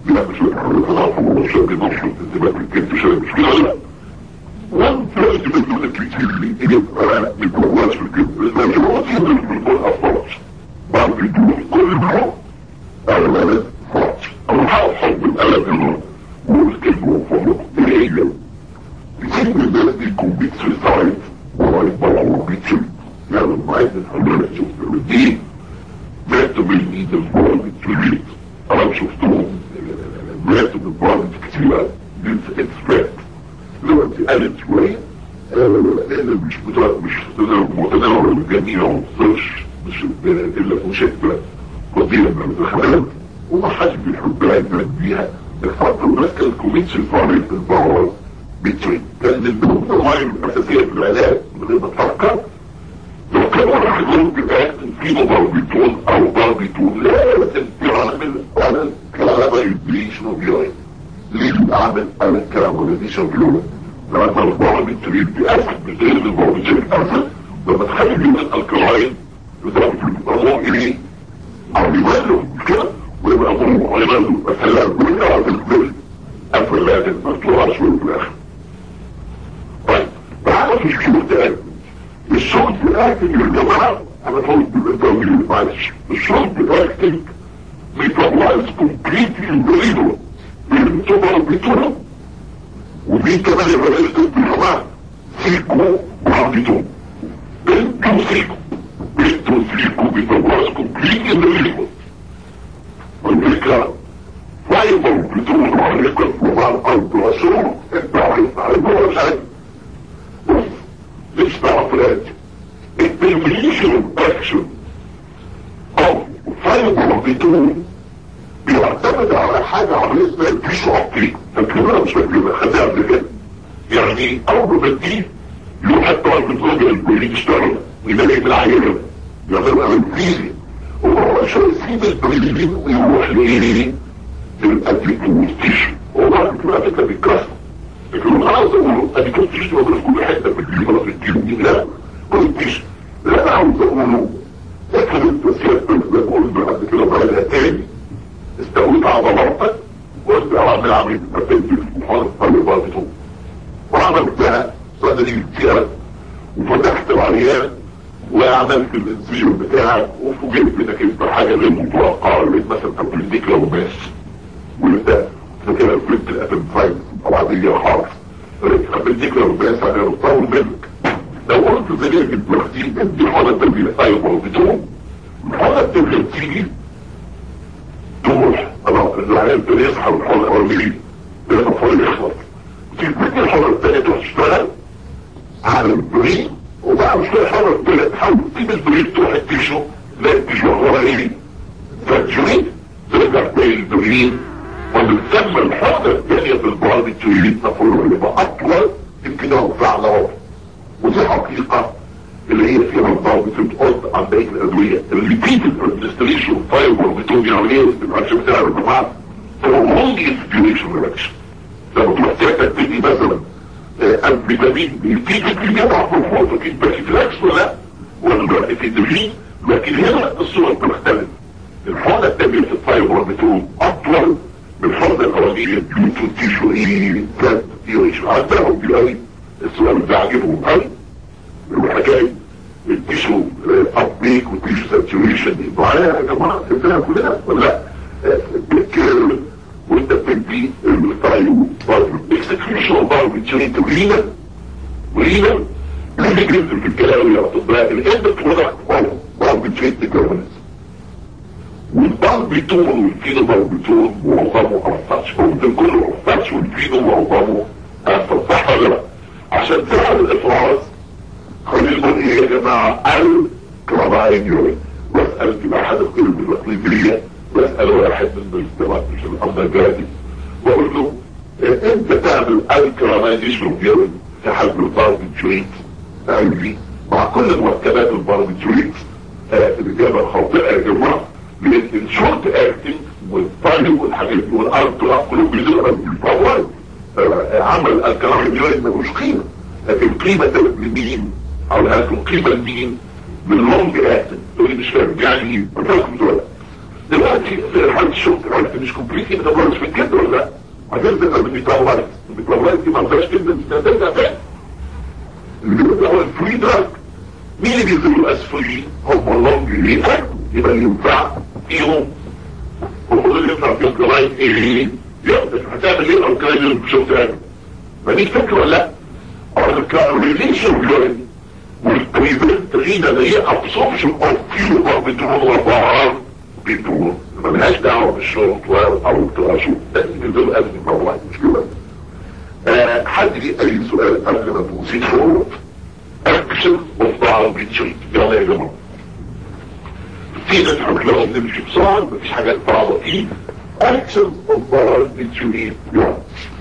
لا مش مش بيبص انتباه الكلب شوية مش كده لا وانت لازم تقول كتير اللي تجيب انا بيكون في الكلب لا مش هو كده بيكون افضل بعد بيكون كل مرة انا لا فرط انا حاصل بالقلم والكلب وفرط العيلة بيكون البلد يكون بيتسويسايد ورايح بلعه بيتسويد يعني ما عايز الحمد شوف دي ماتوا بالميد البعض الكبير انا شفتهم ماتوا بالبعض كتير اتفات دلوقتي قالت شوية انا مش مش متناول الجميع ومصرش مش الا في مشكلة قضية من الخلال وما حدش بيحب العيد بيها الفترة الناس كانت كوميتش الفارق البعض بتوين كان الدكتور المعين الاساسية في العلاج من غير ما تفكر لو كان واحد يقول بقى في ضربتون او ضربتون لا لازم يعمل انا كلام ما يدريش ما بيعمل ليه اعمل انا الكلام ما يدريش ما بيعمل لما تطلع بالتريد بأسف بغير البروتين أسف لما تخلي من الكلاين يضرب في الضوء إليه أو يولوا كده ويبقى ضوء يولوا مثلا ويقع في البيت أفلات المطلوع أسوأ في الآخر طيب تعالى في الشروط تاني الصوت بتاعتك يا جماعة انا صوت بالدولي معلش الصوت بتاعتك بيطلع كومبليتلي اندوريدو بيطلع بيطلع ودي كمان يبقى الاسم بيطلع سيكو وعبيتو بنتو سيكو بنتو سيكو بيطلع كومبليتلي اندوريدو والفكرة فايبر بيطلع معلقة ومع الارض وصول انت عارف عارف عارف مش تعرفات الترميشن اكشن او فايبر بدون بيعتمد على حاجة على اسمها البيشو عقلي فاكرنا مش فاكرنا خدها قبل كده يعني اول ما تجي يروح حتى من الزوجة اللي يشتغل يلاقي من العيلة يعملوا انفيزي وهو عشان يسيب البريدين ويروح لايه للابليكوستيشن وبعد كده فكرة بيتكسر لكن انا عاوز اقوله ادي كنت تشتغل موجود في كل حته في الجيم في الجيم لا كنتش لا انا عاوز اقوله لكن انت سيادتك بقول بعد كده بعدها تاني استوليت على ضربتك وقلت اعمل عمليه الترتيب في محاضره الطالبات بتوعي وعملتها بعد دي كتير وفتحت العيان وعملت الانسجن بتاعك وفوجئت انك انت حاجه غير متوقعه مثلا تبليديك لو بس وانت فكرة الفلت الاتنفايد العادية خالص بديك لو بس انا بطول منك لو قلت زي دلوقتي ادي الحالة التنبيه ايوه بتوع الحالة التنبيه تيجي تروح انا العيال يصحى من الحالة الاولانية لما الفايل يخلص تيجي الحالة الثانية تروح تشتغل على البريد وبقى مش الحالة الثانية تحاول تجيب البريد تروح التيشو لا التيشو هو ايه فالجريد ترجع تلاقي البريد وبتسمى الحوضة الثانية في البعض التويلين تفضل اللي بقى أطول يمكن يوقع على وضع ودي حقيقة اللي هي فيها الضوء بتتقض عن بقية الأدوية الريبيتد administration فايبر بتوجي عليه عشان بتاع الجماعة هو long inspiration reaction لما تروح تحتاج تدي مثلا الفيتامين بيتيجي اللي يضع في الفوضى اكيد باكيفلاكس ولا ولا الفيتامين لكن هنا الصورة بتختلف الحوضة الثانية في الفايبر بتكون أطول بالفرض الأولية بيوتو تيشو ايه كانت يعيش عندهم دلوقتي السؤال ده عجبهم قوي الحكاية التيشو ابيك والتيشو ساتوريشن معايا يا جماعة سبتنا كلنا ولا بتكرر وانت بتدي الفايو برضه اكسكريشن برضه بتشري تورينا ورينا اللي بينزل في الكلام يا اطباء الاند برودكت برضه بتشري تورينا والباربيتون والفينو باربيتون معظمه أفتش ممكن كله أفتش والفينو معظمه أفتش صح ولا لا عشان تعمل الإفراز خلينا نقول إيه يا جماعة الكراباين يورين بسأل في أحد القلب الإقليمية بسأل واحد من الاستماع مش الأمر جادي بقول له إيه أنت تعمل الكراباين يشرب يورين في حجم الباربيتوريت قلبي مع كل مركبات الباربيتوريت الإجابة الخاطئة يا جماعة من الشورت اكتنج والطالب والحاجات والارض كلهم بيزرع بالفوائد عمل الكلام الجوائز ملوش قيمة لكن قيمة لمين او لكن قيمة لمين من لونج اكتنج تقولي مش فاهم يعني ايه بتاكم دولة دلوقتي في حالة الشغل دلوقتي مش كومبليتلي متابلايز في الجلد ولا لا؟ عشان تقدر بتطلعي البتطلعي دي ما فيهاش كلمة ترجع تاني اللي بيقول هو الفري دراج مين اللي بينزلوا اسفلين هم اللونج اللي يبقى اللي ينفع فيهم هو اللي ينفع فيهم كلاين ايه يقدر هتعمل ايه لو كان اللي مش تاني ما دي فكرة ولا لا؟ الريليشن جوين والبريفنت رينا اللي هي ابسوربشن اوف فيور بدون بعض بدون ملهاش دعوه بالشرط او التراشو دول ازمه موضوع مش كده آه، حد ليه اي سؤال قبل ما نوصل فورورد اكشن اوف بعض بيتشيت يلا يا جماعه في ناس لو نمشي بسرعه مفيش حاجه صعبه فيه اكشن اوف بعض بيتشيت يلا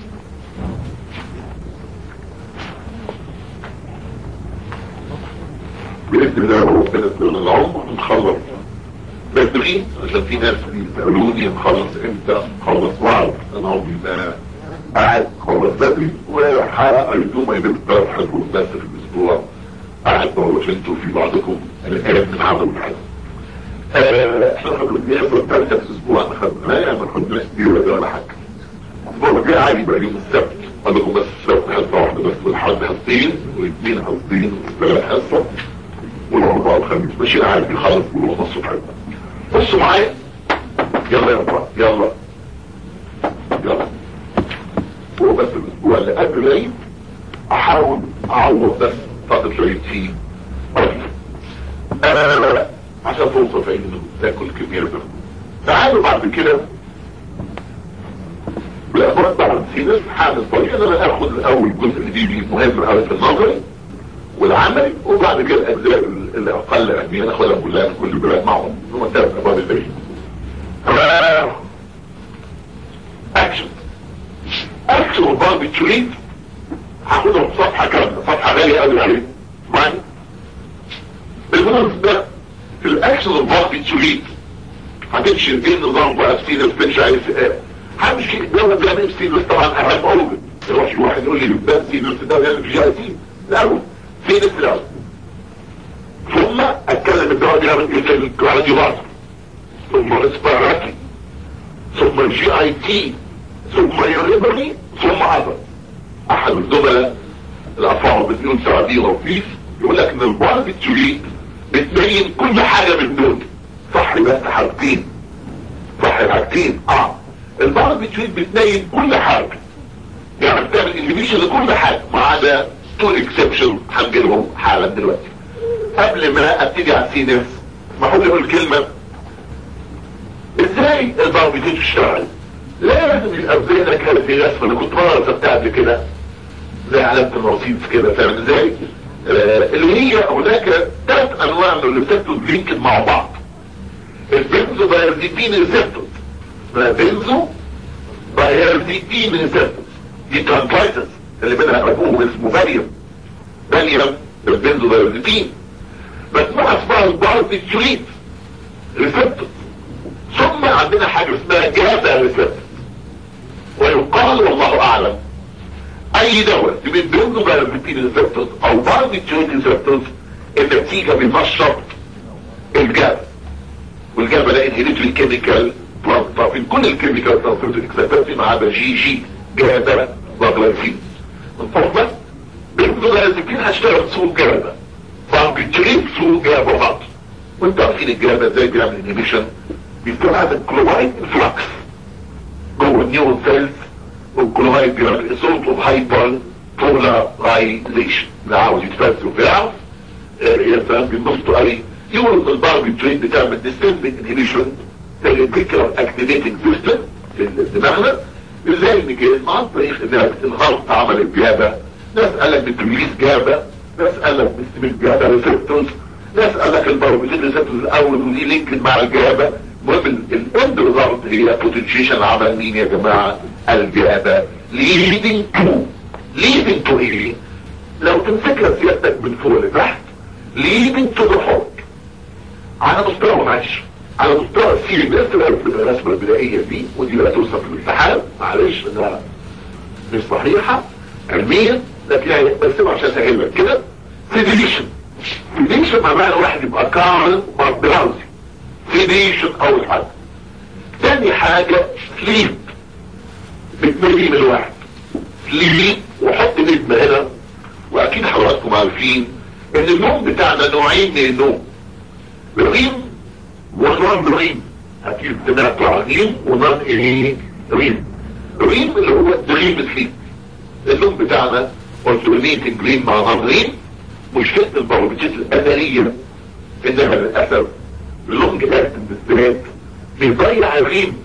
بإذن الله ربنا يدينا العمر نخلص بدري عشان في ناس بيسألوا لي نخلص امتى نخلص بعض انا عمري ما قاعد خلص بدري وحقق اليوم ما يبقى ثلاث حلقات بس في الاسبوع قاعد بقول عشان انتوا في بعضكم الكلام من عمل الحلقة احنا كنا بنحصل ثلاثة في الاسبوع انا خدنا ما كناش كتير ولا ولا حاجة الاسبوع الجاي عادي بقى يوم السبت اقول لكم بس السبت حصة واحدة بس والحد حصتين والاثنين حصتين والثلاث حصة والاربعة الخميس ماشي عادي خلص ونص الحلقة بصوا معايا يلا يا رب يلا يلا هو بس الاسبوع اللي قبل العيد احاول اعوض بس فترة العيد فيه آه عشان توصل في انه تاكل كمية ده تعالوا بعد كده بالاخوات بعد سينس حامل طريقة ان انا اخد الاول الجزء اللي بيجي مهم قوي في النظري والعملي وبعد كده الاجزاء اللي اقل اهميه ناخدها كلها في كل البلاد معهم هم ثلاث ابواب البريد اكشن اكشن وباربي تريد هاخدهم في صفحه كامله صفحه غاليه قوي عليه معايا بالمناسبه في الاكشن وباربي تريد هتمشي ايه النظام بقى في الفنش عايز همشي الدوله بيعمل سينوس طبعا اهم اوجد يروح واحد يقول لي لبنان سينوس ده يعمل في جي اي سي لا في الاستلام ثم اتكلم الدواء عن الكارديوباث ثم ريسبيراتي ثم الجي اي تي ثم يريبري ثم عضل احد الزملاء الافاضل بتقول سعدي لطيف يقول لك ان البعض التوليد بتبين كل حاجه من دول صح بس حاجتين صح حاجتين اه البعض التوليد بتبين كل حاجه يعني بتعمل انهبيشن لكل حاجه ما عدا تو اكسبشن هنجيلهم حالا دلوقتي قبل ما ابتدي على السي نفس ما اقول له الكلمة ازاي الضرب دي تشتغل لازم يبقى في ذهنك كده في رسمه انا كنت مره رسمتها قبل كده زي علامه الرصيد كده فاهم ازاي؟ آه، اللي هي هناك ثلاث انواع من الريسبتورز لينكد مع بعض البنزو بايرزيتين ريسبتورز بنزو بايرزيتين ريسبتورز دي ترانكلايتس اللي منها ابوه اسمه فاليوم فاليوم البنزو بايرزيتين مجموعه اسمها الباربيتريت ريسبتورز ثم عندنا حاجه اسمها جهاز ريسبتورز ويقال والله اعلم اي دواء من بنزو بايرزيتين ريسبتورز او باربيتريت ريسبتورز النتيجه بنشط الجهاز والجهاز ده انهيريتري كيميكال في كل الكيميكال ترانسفيرت اكسبتاتي ما عدا جي جي جهاز لاجلانسين من فضلك بنزو بايرزيتين هشتغل سوق جهاز فبيتريد سوق جهاز بعض وانت عارفين الجهاز ازاي بيعمل انهيبيشن بيستبعد الكلورايد فلكس جوه النيورون سيلز والكلورايد بيعمل صوت اوف هايبر بولارايزيشن اللي عاوز يتفلسف ويعرف يفهم بينبسطوا قوي يورد الباربيتريت بتعمل ديستنبت انهيبيشن الفكرة اكتيفيتنج سيستم في دماغنا ازاي ان كده عن طريق انها الغلط عمل الجابة ناس قال لك بتريليز جابة ناس قال لك بتستمر جابة ريسبتورز ناس قال لك الباربيتريت ريسبتورز الاول ودي لينكد مع الجابة المهم الاند ريزلت هي بوتنشيشن عمل مين يا جماعة الجابة ليدنج تو ليدنج تو ايه لو تمسكها سيادتك من فوق لتحت ليدنج تو ذا هارت على مستوى معلش على مستوى السير الناس الرسمة البدائية دي ودي لا توصف في الامتحان معلش انها مش صحيحة علميا لكن يعني بس عشان اسهل لك كده سيديشن سيديشن معناها الواحد يبقى كامل دراوزي سيديشن اول حاجة تاني حاجة سليب بتملي من الواحد سليب وحط نجمة هنا واكيد حضراتكم عارفين ان النوم بتاعنا نوعين من النوم رغيم ونوم رغيم اكيد سمعتوا عن رغيم ونوم ايه رغيم رغيم اللي هو دريم سليب النوم بتاعنا alternating dream مع رغيم مشكلة البروبيتات الأملية انها للأسف اللونج اكتن بالذات بيضيع الريم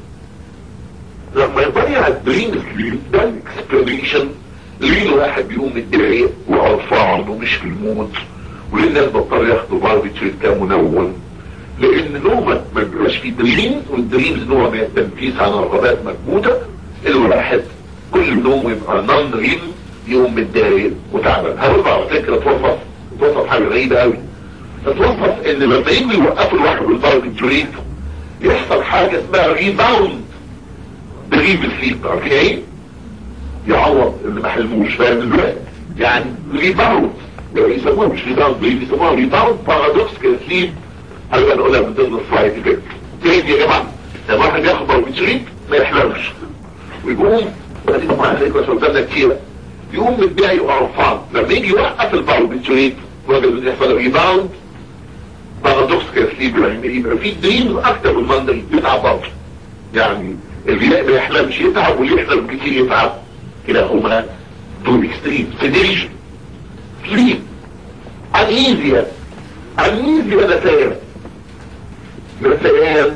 لما يضيع الدريم سليب ده الاكسبلانيشن ليه الواحد بيقوم متضايق وقرفان ومش في المود وليه الناس بطلوا ياخدوا باربيتريت كمنون لان نومك ما بيبقاش فيه دريم والدريمز نوع من التنفيذ عن رغبات مكبوته الواحد كل نوم يبقى نون ريم يقوم متضايق وتعبان هرد على فكره توصف توصف حاجه غريبه قوي اتوصف ان لما يجي يوقفوا الواحد بالباربيتريت يحصل حاجه اسمها ريباوند دريم سليب عارفين ايه؟ يعوض اللي ما حلموش فاهم دلوقتي يعني ريباوند يسموها مش ريباوند يسموها ريباوند بارادوكس كسليب هبقى نقولها من ضمن السلايد كده تاني يا جماعه لما واحد ياخد باربيتريت ما يحلمش ويقوم ودي طبعا فكره قدامنا كتير يقوم متضايق وقرفان لما يجي يوقف الباربيتريت الراجل يحصل ريباوند بارادوكس كسليب يعني يبقى في دريمز اكتر من المندل يتعب برضه يعني اللي ما يحلمش يتعب واللي يحلم كتير يتعب كلاهما دول اكستريم سيديشن سليب انيزيا انيزيا نسيان نسيان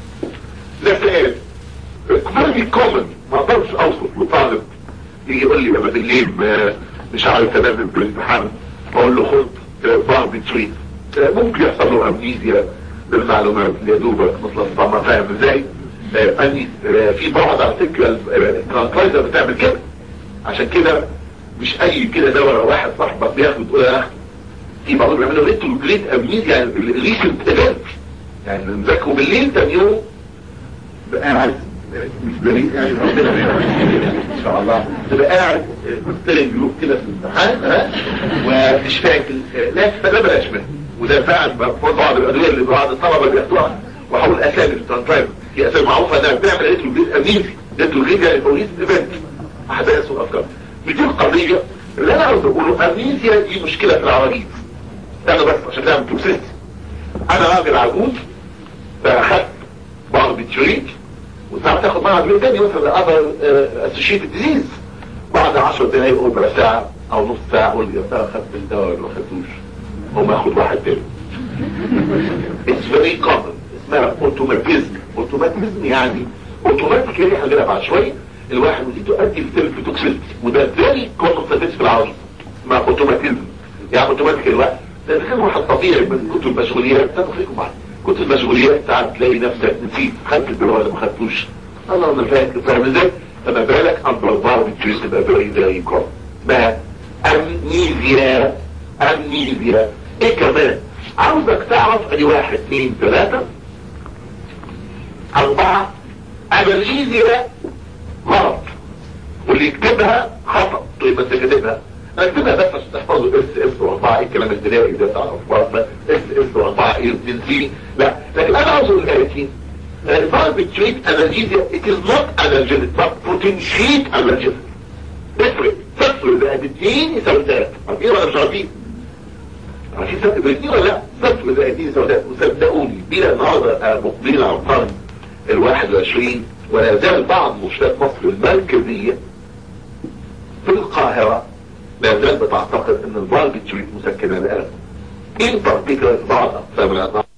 نسيان فيري كومن ما اقدرش اوصف لطالب يجي يقول لي لما بالليل ما مش عارف انام في الامتحان اقول له خد باربي تريت ممكن يحصل له امنيزيا للمعلومات اللي يا دوبك مثل الصمة فاهم ازاي؟ اني في بعض على فكره الترانسلايزر بتعمل كده عشان كده مش اي كده دواء واحد صاحبك بياخد تقول يا اخي في بعضهم بيعملوا ريت جريت امنيز يعني ريسنت ايفنت يعني نذاكروا بالليل تاني يوم بقى قاعد مش بريء يعني ربنا ان شاء الله تبقى قاعد مستلم جروب كده في الامتحان ها ومش فاكر لا فده بلاش منه وده فعلا بعض الادويه اللي بعض الطلبه بياخدوها وحاول اسامي الترانسلايزر هي اسامي معروفه انها بتعمل ريت جريت امنيزي ريت جريت يعني ريسنت ايفنت احداث وافكار دي القضية اللي انا عاوز اقوله امنيسيا دي مشكلة في العراجيز انا بس عشان تعمل توكسيس انا راجل عجوز فاخدت بعض التريت وساعات تاخد معها ادويه تاني مثلا اذر اسوشيتد ديزيز بعد 10 دقايق او ربع ساعه او نص ساعه اقول يا ترى خدت الدواء ولا ما خدتوش او ما اخد واحد تاني اتس فيري كومن اسمها اوتوماتيزم اوتوماتيزم يعني اوتوماتيكالي هنجيبها بعد شويه الواحد ودي تؤدي لسيلف توكسيستي وده فيري كومن في العربي مع اوتوماتيزم يعني اوتوماتيك الواحد ده كان واحد طبيعي من كتب المشغوليات تنفيكم بعض كتب المشغوليات ساعات تلاقي نفسك نسيت خدت الدواء ولا ما خدتوش الله انا فاهم فاهم ازاي فما بالك اندر بعض التويست تبقى فيري فيري كومن ما امنيزيا امنيزيا ايه كمان عاوزك تعرف ادي واحد اثنين ثلاثة اربعة امنيزيا غلط واللي يكتبها خطأ طيب انت كاتبها اكتبها بس عشان تحفظوا اس اس واربعة ايه الكلام الدلائي ده بتاع الافكار اس اس واربعة ايه من سي لا لكن انا عاوز اقول لك barbituric analgesia it is not analgesic but potentiate analgesic تفرق صفر زائد اتنين يساوي تلاتة عارفين ولا مش عارفين؟ عارفين صفر زائد اتنين ولا لا؟ صفر زائد اتنين يساوي تلاتة وصدقوني بلا النهارده مقبلين على القرن الواحد وعشرين ولا زال بعض مستشفيات مصر المركزية في القاهرة لا زال بتعتقد ان الباربيتوريت مسكنة القلب ان بارتيكولار بعض اقسام الانواع